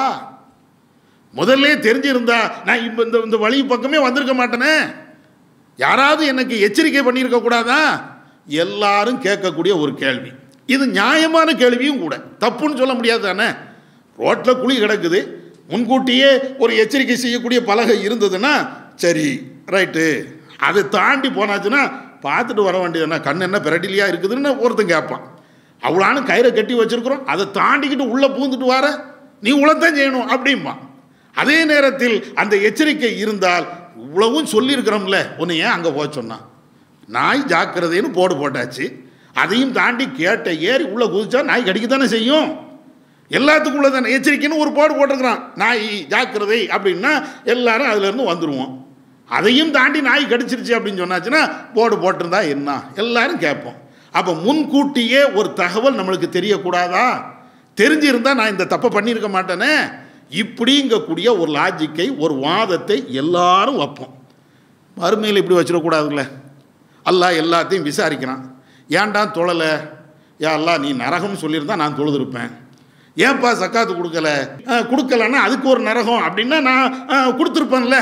முதல்ல தெரிஞ்சிருந்தா நான் இப்போ இந்த இந்த வழி பக்கமே வந்திருக்க மாட்டேனே யாராவது எனக்கு எச்சரிக்கை பண்ணியிருக்க கூடாதா எல்லாரும் கேட்கக்கூடிய ஒரு கேள்வி இது நியாயமான கேள்வியும் கூட தப்புன்னு சொல்ல முடியாது தானே ரோட்டில் குழி கிடக்குது முன்கூட்டியே ஒரு எச்சரிக்கை செய்யக்கூடிய பலகை இருந்ததுன்னா சரி ரைட்டு அதை தாண்டி போனாச்சுன்னா பார்த்துட்டு வர வேண்டியதுன்னா கண் என்ன பிரட்டிலியாக இருக்குதுன்னு ஒருத்தன் கேட்பான் அவ்வளானு கயிறை கட்டி வச்சிருக்கிறோம் அதை தாண்டிக்கிட்டு உள்ளே பூந்துட்டு வர நீ உளத்தான் செய்யணும் அப்படிம்பா அதே நேரத்தில் அந்த எச்சரிக்கை இருந்தால் இவ்வளவும் சொல்லியிருக்கிறோம்ல உன்னை ஏன் அங்கே போக சொன்னான் நாய் ஜாக்கிரதைன்னு போடு போட்டாச்சு அதையும் தாண்டி கேட்ட ஏறி உள்ளே குதிச்சா நாய் கடிக்க தானே செய்யும் எல்லாத்துக்கும் உள்ள தானே எச்சரிக்கைன்னு ஒரு போடு போட்டிருக்கிறான் நாய் ஜாக்கிரதை அப்படின்னா எல்லாரும் அதுலேருந்து வந்துடுவோம் அதையும் தாண்டி நாய் கடிச்சிருச்சு அப்படின்னு சொன்னாச்சுன்னா போர்டு போட்டிருந்தா என்ன எல்லாரும் கேட்போம் அப்போ முன்கூட்டியே ஒரு தகவல் நம்மளுக்கு தெரியக்கூடாதா தெரிஞ்சிருந்தா நான் இந்த தப்பை பண்ணியிருக்க மாட்டேனே இப்படிங்கக்கூடிய ஒரு லாஜிக்கை ஒரு வாதத்தை எல்லாரும் வைப்போம் மறுமையில் இப்படி வச்சிடக்கூடாதுல்ல அல்லாஹ் எல்லாத்தையும் விசாரிக்கிறான் ஏன்டா தொழலை யா அல்லாஹ் நீ நரகம்னு சொல்லியிருந்தா நான் தொழுதுருப்பேன் ஏன்பா சக்காத்து கொடுக்கல அஹ், கொடுக்கலன்னா அதுக்கு ஒரு நரகம் அப்படின்னா நான் அஹ், கொடுத்துருப்பேன்ல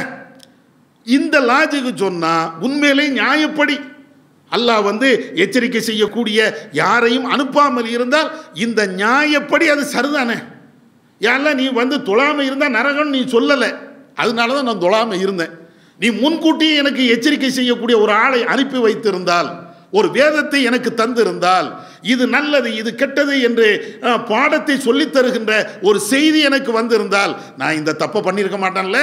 இந்த லாஜிக்கு சொன்னால் உண்மையிலே நியாயப்படி அல்லாஹ் வந்து எச்சரிக்கை செய்யக்கூடிய யாரையும் அனுப்பாமல் இருந்தால் இந்த நியாயப்படி அது சரிதானே யாரெல்லாம் நீ வந்து தொழாமல் இருந்தால் நரகம்னு நீ சொல்லலை அதனால தான் நான் தொழாமல் இருந்தேன் நீ முன்கூட்டியே எனக்கு எச்சரிக்கை செய்யக்கூடிய ஒரு ஆளை அனுப்பி வைத்திருந்தால் ஒரு வேதத்தை எனக்கு தந்திருந்தால் இது நல்லது இது கெட்டது என்று அஹ், பாடத்தை சொல்லித் தருகின்ற ஒரு செய்தி எனக்கு வந்திருந்தால் நான் இந்த தப்பை பண்ணியிருக்க மாட்டேன்ல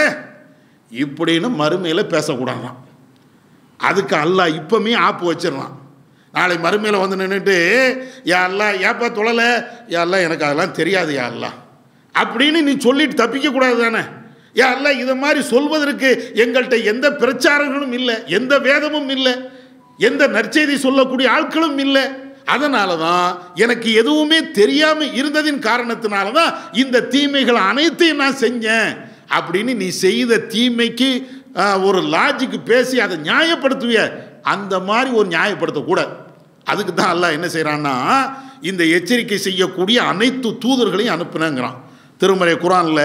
இப்படின்னு மறுமையில் பேசக்கூடாதான் அதுக்கு அல்லாஹ் இப்பவுமே ஆப்பு வச்சிடலாம் நாளை மறுமையில் வந்து நின்றுட்டு யா அல்லா ஏப்பா தொழலை யா அல்லா எனக்கு அதெல்லாம் தெரியாது யா அல்லா அப்படின்னு நீ சொல்லிட்டு தப்பிக்க கூடாது தானே யா அல்லா இதை மாதிரி சொல்வதற்கு எங்கள்கிட்ட எந்த பிரச்சாரங்களும் இல்லை எந்த வேதமும் இல்லை எந்த நற்செய்தி சொல்லக்கூடிய ஆட்களும் இல்லை அதனால தான் எனக்கு எதுவுமே தெரியாமல் இருந்ததின் காரணத்தினால தான் இந்த தீமைகள் அனைத்தையும் நான் செஞ்சேன் அப்படின்னு நீ செய்த தீமைக்கு ஆஹ், ஒரு லாஜிக்கு பேசி அதை நியாயப்படுத்துவிய அந்த மாதிரி ஒரு நியாயப்படுத்தக்கூடாது அதுக்கு தான் அல்லாஹ் என்ன செய்கிறான்னா இந்த எச்சரிக்கை செய்யக்கூடிய அனைத்து தூதர்களையும் அனுப்புனங்கிறான் திருமறை குரானில்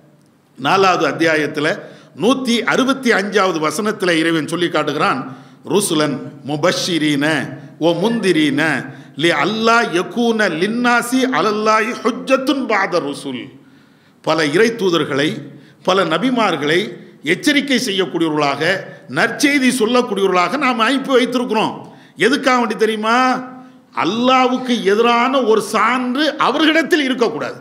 நாலாவது அத்தியாயத்தில் நூற்றி அறுபத்தி அஞ்சாவது வசனத்தில் இறைவன் சொல்லி காட்டுகிறான் ருசுலன் முபஷிரீன ஓ முந்திரீன லி அல்லா யக்கூன லின்னாசி அலல்லாஹி ஹுஜ்ஜத்துன் பாத ருசுல் பல இறை தூதர்களை பல நபிமார்களை எச்சரிக்கை செய்யக்கூடியவர்களாக நற்செய்தி சொல்லக்கூடியவர்களாக நாம் அனுப்பி வைத்திருக்கிறோம் எதுக்காக வேண்டி தெரியுமா அல்லாவுக்கு எதிரான ஒரு சான்று அவர்களிடத்தில் இருக்கக்கூடாது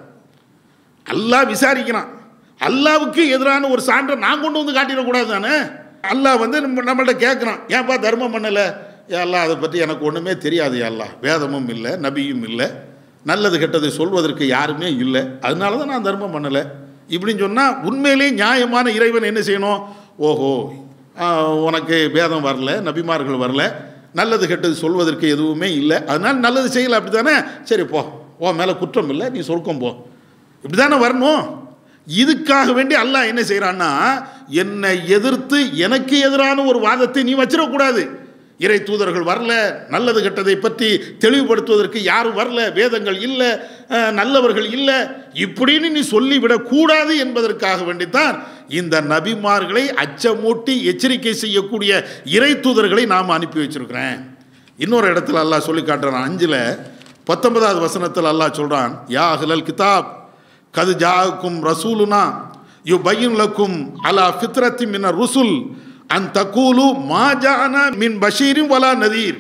அல்லாஹ் விசாரிக்கிறான் அல்லாவுக்கு எதிரான ஒரு சான்றை நான் கொண்டு வந்து காட்டிடக்கூடாது தானே அல்லாஹ் வந்து நம்ம நம்மள்ட்ட கேட்குறான் ஏன்பா தர்மம் பண்ணலை அல்லாஹ் அதை பற்றி எனக்கு ஒன்றுமே தெரியாது அல்லாஹ் வேதமும் இல்லை நபியும் இல்லை நல்லது கெட்டது சொல்வதற்கு யாருமே இல்லை அதனால தான் நான் தர்மம் பண்ணலை இப்படின்னு சொன்னால் உண்மையிலேயே நியாயமான இறைவன் என்ன செய்யணும் ஓஹோ ஆஹ், உனக்கு வேதம் வரல நபிமார்கள் வரல நல்லது கெட்டது சொல்வதற்கு எதுவுமே இல்லை அதனால நல்லது செய்யலை அப்படி தானே சரி போ உன் மேலே குற்றம் இல்லை நீ சொர்க்கம் போ இப்படி தானே வரணும் இதுக்காக வேண்டி அல்லாஹ் என்ன செய்கிறான்னா என்னை எதிர்த்து எனக்கு எதிரான ஒரு வாதத்தை நீ வச்சிடக்கூடாது இறை தூதர்கள் வரல நல்லது கெட்டதை பற்றி தெளிவுபடுத்துவதற்கு யாரும் வரல வேதங்கள் இல்லை அஹ், நல்லவர்கள் இல்லை இப்படின்னு நீ சொல்லிவிடக்கூடாது என்பதற்காக வேண்டித்தான் இந்த நபிமார்களை அச்சமூட்டி எச்சரிக்கை செய்யக்கூடிய இறை தூதர்களை நாம் அனுப்பி வச்சிருக்கிறேன் இன்னொரு இடத்துல அல்லாஹ் சொல்லி காட்டுறான் அஞ்சில் பத்தொன்பதாவது வசனத்தில் அல்லாஹ் சொல்கிறான் யா அஹ்லல் கிதாப் கது ஜாவுக்கும் ரசூலுனா யு பையின் லக்கும் அலா ஃபித்ரத்தி மின ருசுல் அன் தக்கூலு மா ஜானா மின் பஷீரும் வலா நதீர்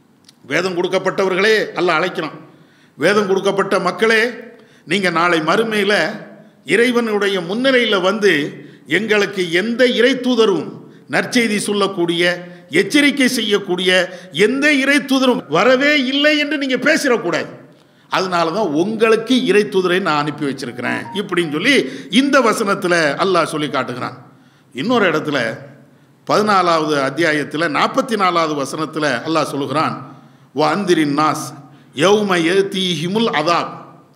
வேதம் கொடுக்கப்பட்டவர்களே அல்லாஹ் அழைக்கிறான் வேதம் கொடுக்கப்பட்ட மக்களே நீங்கள் நாளை மறுமையில் இறைவனுடைய முன்னிலையில் வந்து எங்களுக்கு எந்த இறை தூதரும் நற்செய்தி சொல்லக்கூடிய எச்சரிக்கை செய்யக்கூடிய எந்த இறை தூதரும் வரவே இல்லை என்று நீங்கள் பேசிடக்கூடாது அதனால தான் உங்களுக்கு இறை தூதரை நான் அனுப்பி வச்சிருக்கிறேன் இப்படின்னு சொல்லி இந்த வசனத்தில் அல்லாஹ் சொல்லி காட்டுகிறான் இன்னொரு இடத்துல பதினாலாவது அத்தியாயத்தில் நாற்பத்தி நாலாவது வசனத்தில் அல்லாஹ் சொல்லுகிறான் வ அந்திரின் நாஸ் யௌம ஹிமுல் அதாப்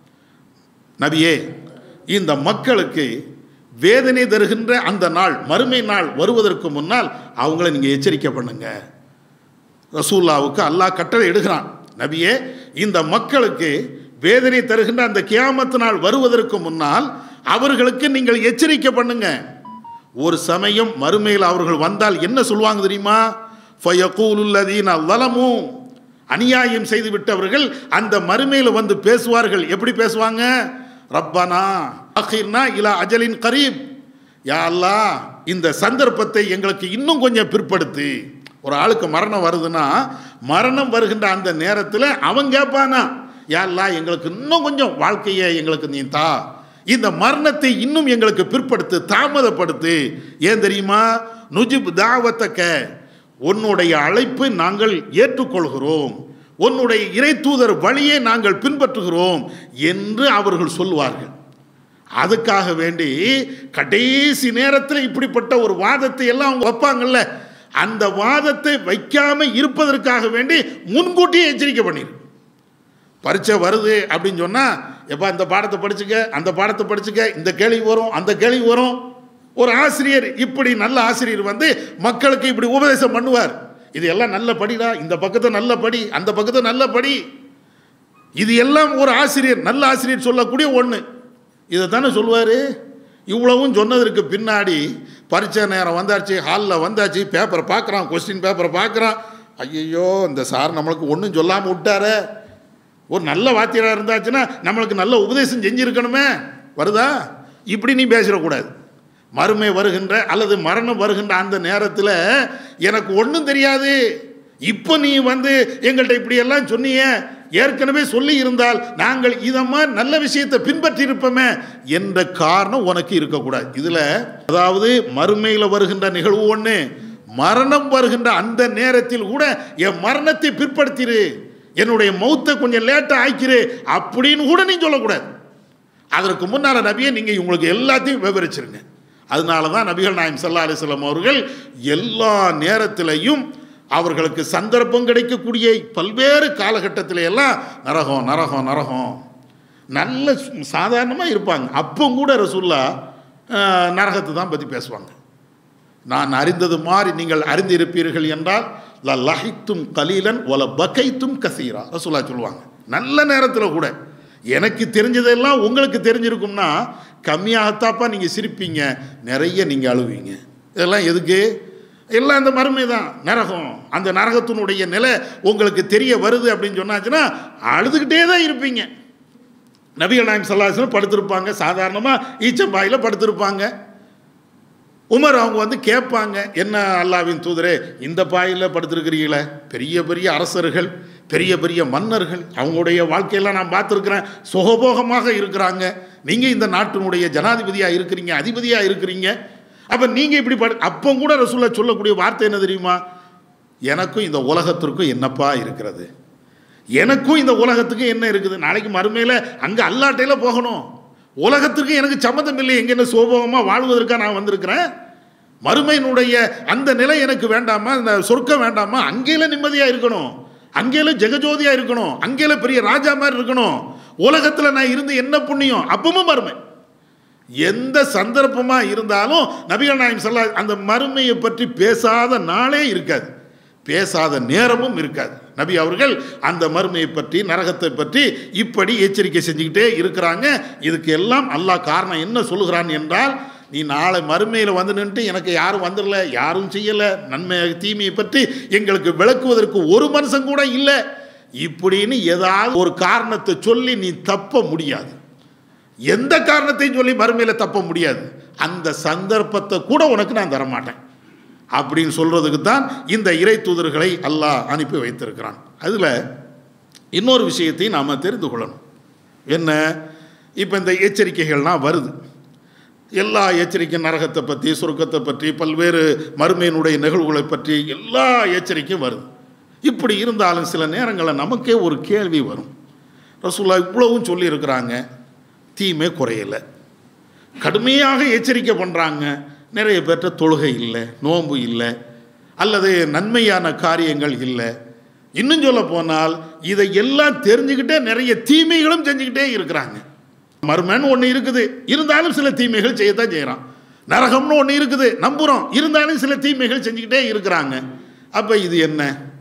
நபியே இந்த மக்களுக்கு வேதனை தருகின்ற அந்த நாள் மறுமை நாள் வருவதற்கு முன்னால் அவங்கள நீங்கள் எச்சரிக்கை பண்ணுங்க ரசூல்லாவுக்கு அல்லாஹ் கட்டளை இடுகிறான் நபியே இந்த மக்களுக்கு வேதனை தருகின்ற அந்த கியாமத்து நாள் வருவதற்கு முன்னால் அவர்களுக்கு நீங்கள் எச்சரிக்கை பண்ணுங்க ஒரு சமயம் மறுமையில் அவர்கள் வந்தால் என்ன சொல்லுவாங்க தெரியுமா ஃபயகூலுல்லதீன வலமு அநியாயம் செய்து விட்டவர்கள் அந்த மறுமையில் வந்து பேசுவார்கள் எப்படி பேசுவாங்க ரப்பனா அஹிர்னா இலா அஜலின் கரீப் யா அல்லாஹ் இந்த சந்தர்ப்பத்தை எங்களுக்கு இன்னும் கொஞ்சம் பிற்படுத்து ஒரு ஆளுக்கு மரணம் வருதுன்னா மரணம் வருகின்ற அந்த நேரத்தில் அவன் கேட்பானா யா அல்லாஹ் எங்களுக்கு இன்னும் கொஞ்சம் வாழ்க்கையை எங்களுக்கு நீ தா இந்த மரணத்தை இன்னும் எங்களுக்கு பிற்படுத்து தாமதப்படுத்து ஏன் தெரியுமா நுஜிப் தாவத்தக்க உன்னுடைய அழைப்பு நாங்கள் ஏற்றுக்கொள்கிறோம் உன்னுடைய இறை தூதர் வழியை நாங்கள் பின்பற்றுகிறோம் என்று அவர்கள் சொல்வார்கள் அதுக்காக வேண்டி கடைசி நேரத்தில் இப்படிப்பட்ட ஒரு வாதத்தை எல்லாம் அவங்க வைப்பாங்கல்ல அந்த வாதத்தை வைக்காம இருப்பதற்காக வேண்டி முன்கூட்டியே எச்சரிக்கை பண்ணிரு பரீட்சை வருது அப்படின்னு சொன்னால் எப்பா இந்த பாடத்தை படிச்சுக்க அந்த பாடத்தை படிச்சுக்க இந்த கேள்வி வரும் அந்த கேள்வி வரும் ஒரு ஆசிரியர் இப்படி நல்ல ஆசிரியர் வந்து மக்களுக்கு இப்படி உபதேசம் பண்ணுவார் இது எல்லாம் நல்ல படிடா இந்த பக்கத்தை நல்ல படி அந்த பக்கத்தை நல்ல படி இது எல்லாம் ஒரு ஆசிரியர் நல்ல ஆசிரியர் சொல்லக்கூடிய ஒன்று இதை தானே சொல்லுவார் இவ்வளவும் சொன்னதற்கு பின்னாடி பரீட்சை நேரம் வந்தாச்சு ஹாலில் வந்தாச்சு பேப்பரை பார்க்குறான் கொஸ்டின் பேப்பரை பார்க்குறான் ஐயையோ இந்த சார் நம்மளுக்கு ஒன்றும் சொல்லாமல் விட்டாரே ஒரு நல்ல வாத்தியாராக இருந்தாச்சுன்னா நம்மளுக்கு நல்ல உபதேசம் செஞ்சுருக்கணுமே வருதா இப்படி நீ பேசிடக்கூடாது மறுமை வருகின்ற அல்லது மரணம் வருகின்ற அந்த நேரத்தில் எனக்கு ஒன்றும் தெரியாது இப்போ நீ வந்து எங்கள்கிட்ட இப்படியெல்லாம் சொன்னியே ஏற்கனவே சொல்லி இருந்தால் நாங்கள் இதமா நல்ல விஷயத்தை பின்பற்றி இருப்போமே என்ற காரணம் உனக்கு இருக்கக்கூடாது இதில் அதாவது மறுமையில் வருகின்ற நிகழ்வு ஒன்று மரணம் வருகின்ற அந்த நேரத்தில் கூட என் மரணத்தை பிற்படுத்திரு என்னுடைய மௌத்தை கொஞ்சம் லேட்டாக ஆக்கிரு அப்படின்னு கூட நீ சொல்லக்கூடாது அதற்கு முன்னால் நபியை நீங்கள் உங்களுக்கு எல்லாத்தையும் விவரிச்சிருங்க அதனால தான் நபிகள் நாயம் சல்லா அலிஸ்லாம் அவர்கள் எல்லா நேரத்திலையும் அவர்களுக்கு சந்தர்ப்பம் கிடைக்கக்கூடிய பல்வேறு காலகட்டத்தில எல்லாம் நரகம் நரகம் நரகம் நல்ல சாதாரணமாக இருப்பாங்க அப்போ கூட ரசுல்லா அஹ், நரகத்தை தான் பற்றி பேசுவாங்க நான் அறிந்தது மாதிரி நீங்கள் அறிந்திருப்பீர்கள் என்றால் ல லஹித்தும் கலீலன் ஒல பகைத்தும் கசீரா ரசூலா சொல்லுவாங்க நல்ல நேரத்தில் கூட எனக்கு தெரிஞ்சதெல்லாம் உங்களுக்கு தெரிஞ்சிருக்கும்னா கம்மியாகத்தாப்பா நீங்கள் சிரிப்பீங்க நிறைய நீங்கள் அழுவீங்க இதெல்லாம் எதுக்கு எல்லாம் இந்த மறுமை தான் நரகம் அந்த நரகத்தினுடைய நிலை உங்களுக்கு தெரிய வருது அப்படின்னு சொன்னாச்சுன்னா அழுதுகிட்டே தான் இருப்பீங்க நபிகள் நாயம் சல்லாஹம் படுத்திருப்பாங்க சாதாரணமாக ஈச்சம்பாயில் படுத்திருப்பாங்க உமர் அவங்க வந்து கேட்பாங்க என்ன அல்லாவின் தூதரே இந்த பாயில் படுத்திருக்கிறீங்களே பெரிய பெரிய அரசர்கள் பெரிய பெரிய மன்னர்கள் அவங்களுடைய வாழ்க்கையெல்லாம் நான் பார்த்துருக்குறேன் சுகபோகமாக இருக்கிறாங்க நீங்கள் இந்த நாட்டினுடைய ஜனாதிபதியாக இருக்கிறீங்க அதிபதியாக இருக்கிறீங்க அப்போ நீங்கள் இப்படி படு அப்போ கூட ரசூல்லா சொல்லக்கூடிய வார்த்தை என்ன தெரியுமா எனக்கும் இந்த உலகத்திற்கும் என்னப்பா இருக்கிறது எனக்கும் இந்த உலகத்துக்கும் என்ன இருக்குது நாளைக்கு மறுமையில் அங்கே அல்லாட்டையில் போகணும் உலகத்திற்கு எனக்கு சம்மந்தம் இல்லை எங்கே என்ன சோபகமாக வாழ்வதற்காக நான் வந்திருக்கிறேன் மறுமையினுடைய அந்த நிலை எனக்கு வேண்டாமா இந்த சொர்க்கம் வேண்டாமா அங்கேல நிம்மதியாக இருக்கணும் அங்கேல ஜெகஜோதியாக இருக்கணும் அங்கேல பெரிய ராஜா மாதிரி இருக்கணும் உலகத்தில் நான் இருந்து என்ன புண்ணியம் அப்பவும் மறுமை எந்த சந்தர்ப்பமாக இருந்தாலும் நபிகள் நாயம் சொல்ல அந்த மறுமையை பற்றி பேசாத நாளே இருக்காது பேசாத நேரமும் இருக்காது நபி அவர்கள் அந்த மறுமையை பற்றி நரகத்தை பற்றி இப்படி எச்சரிக்கை செஞ்சுக்கிட்டே இருக்கிறாங்க இதுக்கு எல்லாம் அல்லாஹ் காரணம் என்ன சொல்லுகிறான் என்றால் நீ நாளை மறுமையில் வந்து நின்று எனக்கு யாரும் வந்துடல யாரும் செய்யலை நன்மை தீமையை பற்றி எங்களுக்கு விளக்குவதற்கு ஒரு மனுஷன் கூட இல்லை இப்படின்னு ஏதாவது ஒரு காரணத்தை சொல்லி நீ தப்ப முடியாது எந்த காரணத்தையும் சொல்லி மறுமையில் தப்ப முடியாது அந்த சந்தர்ப்பத்தை கூட உனக்கு நான் தரமாட்டேன் அப்படின்னு சொல்றதுக்கு தான் இந்த இறை தூதர்களை அல்லாஹ் அனுப்பி வைத்திருக்கிறான் அதில் இன்னொரு விஷயத்தையும் நாம் தெரிந்து கொள்ளணும் என்ன இப்போ இந்த எச்சரிக்கைகள்லாம் வருது எல்லா எச்சரிக்கை நரகத்தை பற்றி சுருக்கத்தை பற்றி பல்வேறு மறுமையினுடைய நிகழ்வுகளை பற்றி எல்லா எச்சரிக்கையும் வருது இப்படி இருந்தாலும் சில நேரங்களில் நமக்கே ஒரு கேள்வி வரும் ரசூல்லா இவ்வளவும் சொல்லியிருக்கிறாங்க தீமை குறையலை கடுமையாக எச்சரிக்கை பண்ணுறாங்க நிறைய பேர்ட்ட தொழுகை இல்லை நோன்பு இல்லை அல்லது நன்மையான காரியங்கள் இல்லை இன்னும் சொல்ல போனால் இதை எல்லாம் தெரிஞ்சுக்கிட்டே நிறைய தீமைகளும் செஞ்சுக்கிட்டே இருக்கிறாங்க மர்மன்னு ஒன்று இருக்குது இருந்தாலும் சில தீமைகள் செய்யத்தான் செய்கிறான் நரகம்னு ஒன்று இருக்குது நம்புகிறோம் இருந்தாலும் சில தீமைகள் செஞ்சுக்கிட்டே இருக்கிறாங்க அப்போ இது என்ன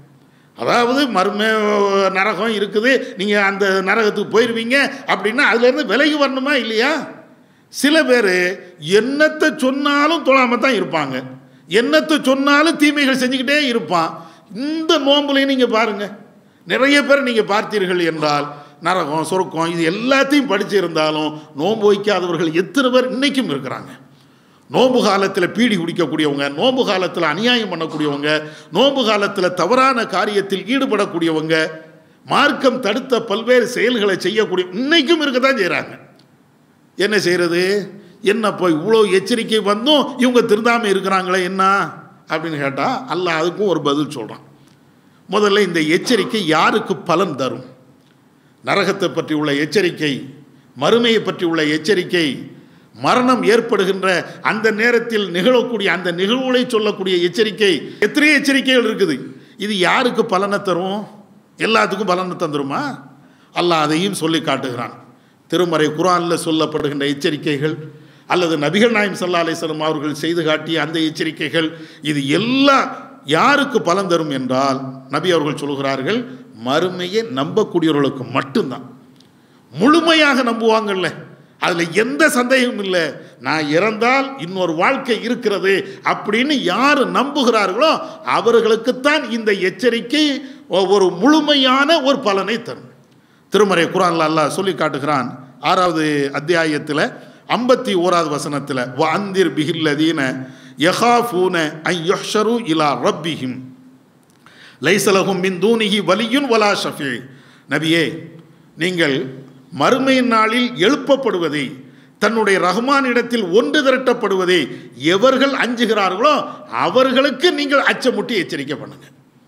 அதாவது மர்ம நரகம் இருக்குது நீங்கள் அந்த நரகத்துக்கு போயிடுவீங்க அப்படின்னா அதுலேருந்து விலகி வரணுமா இல்லையா சில பேர் என்னத்தை சொன்னாலும் தொழாமல் தான் இருப்பாங்க என்னத்தை சொன்னாலும் தீமைகள் செஞ்சுக்கிட்டே இருப்பான் இந்த நோம்புலையும் நீங்கள் பாருங்கள் நிறைய பேர் நீங்கள் பார்த்தீர்கள் என்றால் நரகம் சொருக்கம் இது எல்லாத்தையும் படிச்சு இருந்தாலும் நோன்பு வைக்காதவர்கள் எத்தனை பேர் இன்னைக்கும் இருக்கிறாங்க நோன்பு காலத்தில் பீடி குடிக்கக்கூடியவங்க நோன்பு காலத்தில் அநியாயம் பண்ணக்கூடியவங்க நோன்பு காலத்தில் தவறான காரியத்தில் ஈடுபடக்கூடியவங்க மார்க்கம் தடுத்த பல்வேறு செயல்களை செய்யக்கூடிய இன்னைக்கும் இருக்க தான் செய்கிறாங்க என்ன செய்கிறது என்ன போய் இவ்வளோ எச்சரிக்கை வந்தும் இவங்க திருந்தாமல் இருக்கிறாங்களே என்ன அப்படின்னு கேட்டால் அல்லாஹ் அதுக்கும் ஒரு பதில் சொல்கிறான் முதல்ல இந்த எச்சரிக்கை யாருக்கு பலன் தரும் நரகத்தை பற்றி உள்ள எச்சரிக்கை மறுமையை பற்றி உள்ள எச்சரிக்கை மரணம் ஏற்படுகின்ற அந்த நேரத்தில் நிகழக்கூடிய அந்த நிகழ்வுகளை சொல்லக்கூடிய எச்சரிக்கை எத்தனை எச்சரிக்கைகள் இருக்குது இது யாருக்கு பலனை தரும் எல்லாத்துக்கும் பலனை தந்துருமா அல்லாஹ் அதையும் சொல்லி காட்டுகிறான் திருமறை குரானில் சொல்லப்படுகின்ற எச்சரிக்கைகள் அல்லது நபிகள் நாயம் சல்லா அலிஸ்லம் அவர்கள் செய்து காட்டிய அந்த எச்சரிக்கைகள் இது எல்லாம் யாருக்கு பலன் தரும் என்றால் நபி அவர்கள் சொல்கிறார்கள் மறுமையை நம்பக்கூடியவர்களுக்கு மட்டும்தான் முழுமையாக நம்புவாங்கல்ல அதில் எந்த சந்தேகமும் இல்லை நான் இறந்தால் இன்னொரு வாழ்க்கை இருக்கிறது அப்படின்னு யார் நம்புகிறார்களோ அவர்களுக்குத்தான் இந்த எச்சரிக்கை ஒரு முழுமையான ஒரு பலனை தரும் திருமறை குரான்ல அல்லாஹ் சொல்லி காட்டுகிறான் ஆறாவது அத்தியாயத்தில் ஐம்பத்தி ஓராவது வசனத்தில் வாந்திர் பிகில்லதீன யஹாஃபூன ஐ யஹ்ஷரு இலா ரப்பிஹிம் லைசலகும் மின் தூனிகி வலியுன் வலா ஷஃபி நபியே நீங்கள் மறுமை நாளில் எழுப்பப்படுவதை தன்னுடைய ரஹ்மானிடத்தில் ஒன்று திரட்டப்படுவதை எவர்கள் அஞ்சுகிறார்களோ அவர்களுக்கு நீங்கள் அச்சமுட்டி எச்சரிக்கை பண்ணுங்க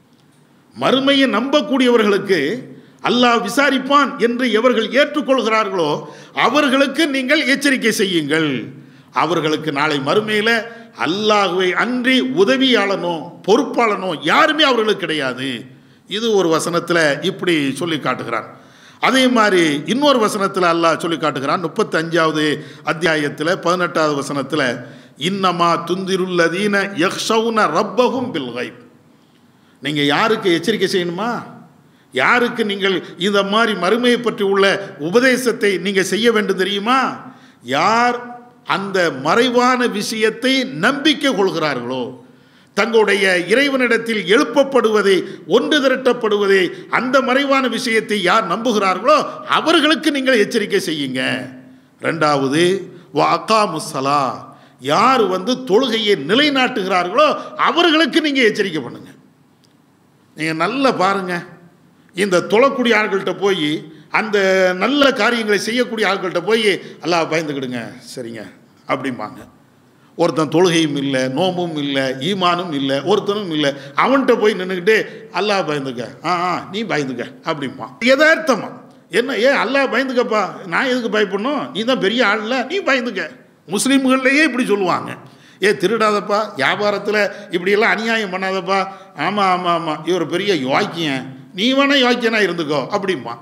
மறுமையை நம்பக்கூடியவர்களுக்கு அல்லாஹ் விசாரிப்பான் என்று எவர்கள் ஏற்றுக்கொள்கிறார்களோ அவர்களுக்கு நீங்கள் எச்சரிக்கை செய்யுங்கள் அவர்களுக்கு நாளை மறுமையில் அல்லாஹுவை அன்றி உதவியாளனோ பொறுப்பாளனோ யாருமே அவர்களுக்கு கிடையாது இது ஒரு வசனத்தில் இப்படி சொல்லி காட்டுகிறான் அதே மாதிரி இன்னொரு வசனத்தில் அல்லாஹ் சொல்லி காட்டுகிறான் முப்பத்தி அஞ்சாவது அத்தியாயத்தில் பதினெட்டாவது வசனத்தில் இன்னமா துந்திருல்லதீன யக்ஷவுன ரப்பகும் பில்கைப் நீங்கள் யாருக்கு எச்சரிக்கை செய்யணுமா யாருக்கு நீங்கள் இந்த மாதிரி மறுமையை பற்றி உள்ள உபதேசத்தை நீங்கள் செய்ய வேண்டும் தெரியுமா யார் அந்த மறைவான விஷயத்தை நம்பிக்கை கொள்கிறார்களோ தங்களுடைய இறைவனிடத்தில் எழுப்பப்படுவதை ஒன்று திரட்டப்படுவதை அந்த மறைவான விஷயத்தை யார் நம்புகிறார்களோ அவர்களுக்கு நீங்கள் எச்சரிக்கை செய்யுங்க ரெண்டாவது அக்காமுசலா யார் வந்து தொழுகையை நிலைநாட்டுகிறார்களோ அவர்களுக்கு நீங்கள் எச்சரிக்கை பண்ணுங்க நீங்கள் நல்லா பாருங்க இந்த தொழக்கூடிய ஆள்கள்கிட்ட போய் அந்த நல்ல காரியங்களை செய்யக்கூடிய ஆள்கள்கிட்ட போய் அல்லாஹ் பயந்துக்கிடுங்க சரிங்க அப்படிம்பாங்க ஒருத்தன் தொழுகையும் இல்லை நோம்பும் இல்லை ஈமானும் இல்லை ஒருத்தனும் இல்லை அவன்கிட்ட போய் நின்றுக்கிட்டு அல்லாஹ் பயந்துக்க ஆ ஆ நீ பயந்துக்க அப்படிம்பான் யதார்த்தமா என்ன ஏன் அல்லாஹ் பயந்துக்கப்பா நான் எதுக்கு பயப்படணும் நீ தான் பெரிய ஆள்ல நீ பயந்துக்க முஸ்லீம்கள்லேயே இப்படி சொல்லுவாங்க ஏ திருடாதப்பா வியாபாரத்தில் இப்படியெல்லாம் அநியாயம் பண்ணாதப்பா ஆமாம் ஆமாம் ஆமாம் இவர் பெரிய யோக்கியன் நீ வேணா யோக்கியனா இருந்துக்கோ அப்படிம்பான்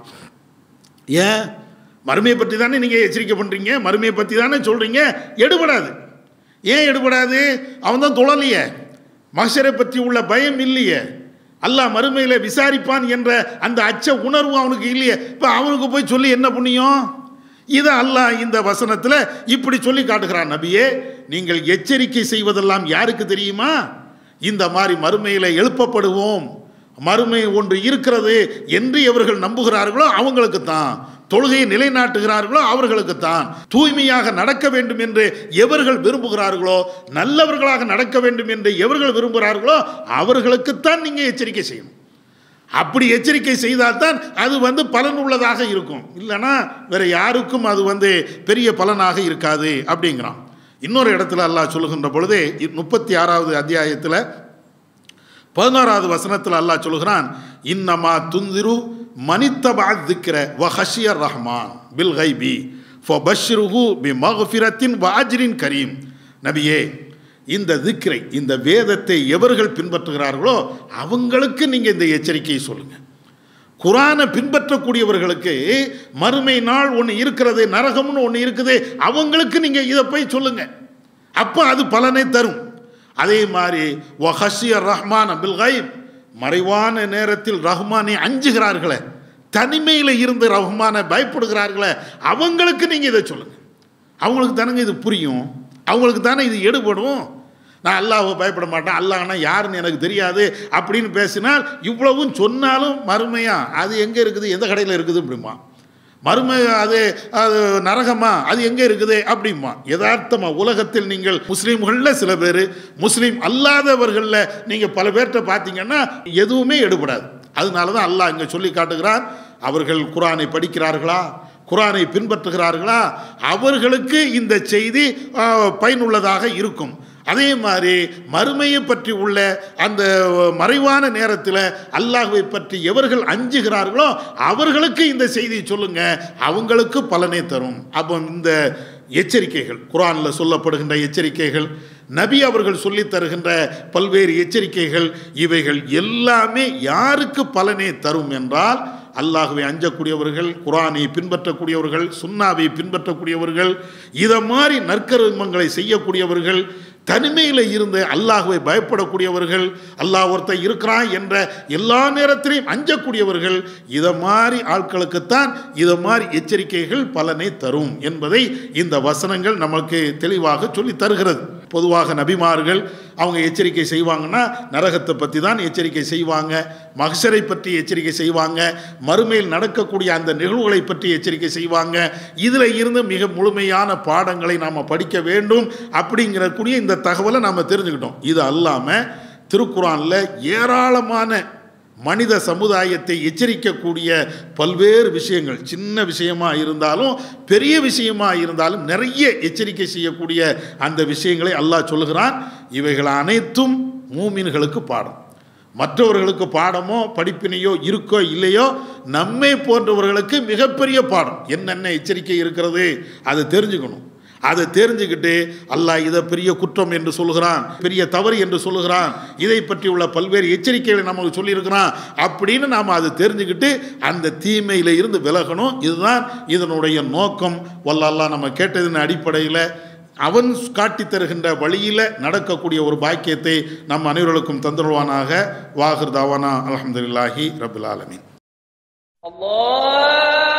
ஏன் மறுமையை பற்றி தானே நீங்கள் எச்சரிக்கை பண்ணுறீங்க மறுமையை பற்றி தானே சொல்கிறீங்க எடுபடாது ஏன் எடுபடாது அவன் தான் தொழலையே மகசரை பற்றி உள்ள பயம் இல்லையே அல்லாஹ் மறுமையில் விசாரிப்பான் என்ற அந்த அச்ச உணர்வு அவனுக்கு இல்லையே இப்போ அவனுக்கு போய் சொல்லி என்ன புண்ணியம் இதை அல்லாஹ் இந்த வசனத்தில் இப்படி சொல்லி காட்டுகிறான் நபியே நீங்கள் எச்சரிக்கை செய்வதெல்லாம் யாருக்கு தெரியுமா இந்த மாதிரி மறுமையில் எழுப்பப்படுவோம் மறுமை ஒன்று இருக்கிறது என்று எவர்கள் நம்புகிறார்களோ அவங்களுக்கு தான் தொழுகையை நிலைநாட்டுகிறார்களோ அவர்களுக்கு தான் தூய்மையாக நடக்க வேண்டும் என்று எவர்கள் விரும்புகிறார்களோ நல்லவர்களாக நடக்க வேண்டும் என்று எவர்கள் விரும்புகிறார்களோ அவர்களுக்குத்தான் நீங்கள் எச்சரிக்கை செய்யணும் அப்படி எச்சரிக்கை செய்தால்தான் அது வந்து பலன் உள்ளதாக இருக்கும் இல்லைன்னா வேற யாருக்கும் அது வந்து பெரிய பலனாக இருக்காது அப்படிங்கிறான் இன்னொரு இடத்துல அல்லாஹ் சொல்லுகின்ற பொழுது முப்பத்தி ஆறாவது அத்தியாயத்தில் பதினோராவது வசனத்தில் அல்லாஹ் சொல்கிறான் இன்னமா துந்திரு மனித்தபா திக்கிற வஹஷியர் ரஹ்மான் பில் கைபி ஃபபஷ்ருஹு பி மகஃபிரத்தின் வாஜ்ரின் கரீம் நபியே இந்த திக்ரை இந்த வேதத்தை எவர்கள் பின்பற்றுகிறார்களோ அவங்களுக்கு நீங்கள் இந்த எச்சரிக்கையை சொல்லுங்கள் குரானை பின்பற்றக்கூடியவர்களுக்கு மறுமை நாள் ஒன்று இருக்கிறது நரகம்னு ஒன்று இருக்குது அவங்களுக்கு நீங்கள் இதை போய் சொல்லுங்க அப்போ அது பலனை தரும் அதே மாதிரி ஒஹஷியர் ரஹ்மான் அபில் கைப் மறைவான நேரத்தில் ரஹ்மானை அஞ்சுகிறார்களே தனிமையில் இருந்து ரஹ்மானை பயப்படுகிறார்களே அவங்களுக்கு நீங்கள் இதை சொல்லுங்கள் அவங்களுக்கு தானங்க இது புரியும் அவங்களுக்கு தானே இது எடுபடும் நான் அல்லாஹ்வை பயப்பட மாட்டேன் அல்லாஹ்னா யாருன்னு எனக்கு தெரியாது அப்படின்னு பேசினால் இவ்வளவும் சொன்னாலும் மறுமையா அது எங்கே இருக்குது எந்த கடையில் இருக்குது அப்படிமா மறுமை அது அது நரகமா அது எங்கே இருக்குது அப்படிமா யதார்த்தமா உலகத்தில் நீங்கள் முஸ்லீம்களில் சில பேர் முஸ்லீம் அல்லாதவர்களில் நீங்கள் பல பேர்கிட்ட பார்த்தீங்கன்னா எதுவுமே எடுபடாது அதனால தான் அல்லாஹ் இங்கே சொல்லி காட்டுகிறான் அவர்கள் குரானை படிக்கிறார்களா குரானை பின்பற்றுகிறார்களா அவர்களுக்கு இந்த செய்தி ஆ, பயனுள்ளதாக இருக்கும் அதே மாதிரி மறுமையை பற்றி உள்ள அந்த மறைவான நேரத்தில் அல்லாஹ்வை பற்றி எவர்கள் அஞ்சுகிறார்களோ அவர்களுக்கு இந்த செய்தியை சொல்லுங்க அவங்களுக்கு பலனை தரும் அப்போ இந்த எச்சரிக்கைகள் குரானில் சொல்லப்படுகின்ற எச்சரிக்கைகள் நபி அவர்கள் சொல்லித் தருகின்ற பல்வேறு எச்சரிக்கைகள் இவைகள் எல்லாமே யாருக்கு பலனை தரும் என்றால் அல்லாஹுவை அஞ்சக்கூடியவர்கள் குரானை பின்பற்றக்கூடியவர்கள் சுன்னாவை பின்பற்றக்கூடியவர்கள் இதை மாதிரி நற்கருமங்களை செய்யக்கூடியவர்கள் தனிமையில் இருந்து அல்லாஹுவை பயப்படக்கூடியவர்கள் அல்லாஹ் ஒருத்தன் இருக்கிறான் என்ற எல்லா நேரத்திலையும் அஞ்சக்கூடியவர்கள் இதை மாதிரி ஆட்களுக்குத்தான் இதை மாதிரி எச்சரிக்கைகள் பலனை தரும் என்பதை இந்த வசனங்கள் நமக்கு தெளிவாக சொல்லி தருகிறது பொதுவாக நபிமார்கள் அவங்க எச்சரிக்கை செய்வாங்கன்னா நரகத்தை பற்றி தான் எச்சரிக்கை செய்வாங்க மகசரை பற்றி எச்சரிக்கை செய்வாங்க மறுமையில் நடக்கக்கூடிய அந்த நிகழ்வுகளை பற்றி எச்சரிக்கை செய்வாங்க இதில் இருந்து மிக முழுமையான பாடங்களை நாம் படிக்க வேண்டும் அப்படிங்கிற கூடிய இந்த தகவலை நாம் தெரிஞ்சுக்கிட்டோம் இது அல்லாமல் திருக்குறானில் ஏராளமான மனித சமுதாயத்தை எச்சரிக்கக்கூடிய பல்வேறு விஷயங்கள் சின்ன விஷயமா இருந்தாலும் பெரிய விஷயமா இருந்தாலும் நிறைய எச்சரிக்கை செய்யக்கூடிய அந்த விஷயங்களை அல்லாஹ் சொல்லுகிறான் இவைகள் அனைத்தும் மூமின்களுக்கு பாடம் மற்றவர்களுக்கு பாடமோ படிப்பினையோ இருக்கோ இல்லையோ நம்மை போன்றவர்களுக்கு மிகப்பெரிய பாடம் என்னென்ன எச்சரிக்கை இருக்கிறது அதை தெரிஞ்சுக்கணும் அதை தெரிஞ்சுக்கிட்டு அல்லாஹ் இதை பெரிய குற்றம் என்று சொல்லுகிறான் பெரிய தவறு என்று சொல்லுகிறான் இதை பற்றி உள்ள பல்வேறு எச்சரிக்கைகளை நமக்கு சொல்லியிருக்கிறான் அப்படின்னு நாம் அதை தெரிஞ்சுக்கிட்டு அந்த தீமையில் இருந்து விலகணும் இதுதான் இதனுடைய நோக்கம் வல்ல அல்லாஹ் நம்ம கேட்டதின் அடிப்படையில் அவன் காட்டி தருகின்ற வழியில் நடக்கக்கூடிய ஒரு பாக்கியத்தை நம் அனைவர்களுக்கும் தந்துடுவானாக வாஹிர் தாவானா அலமதுல்லாஹி ரபுல் ஆலமீன் الله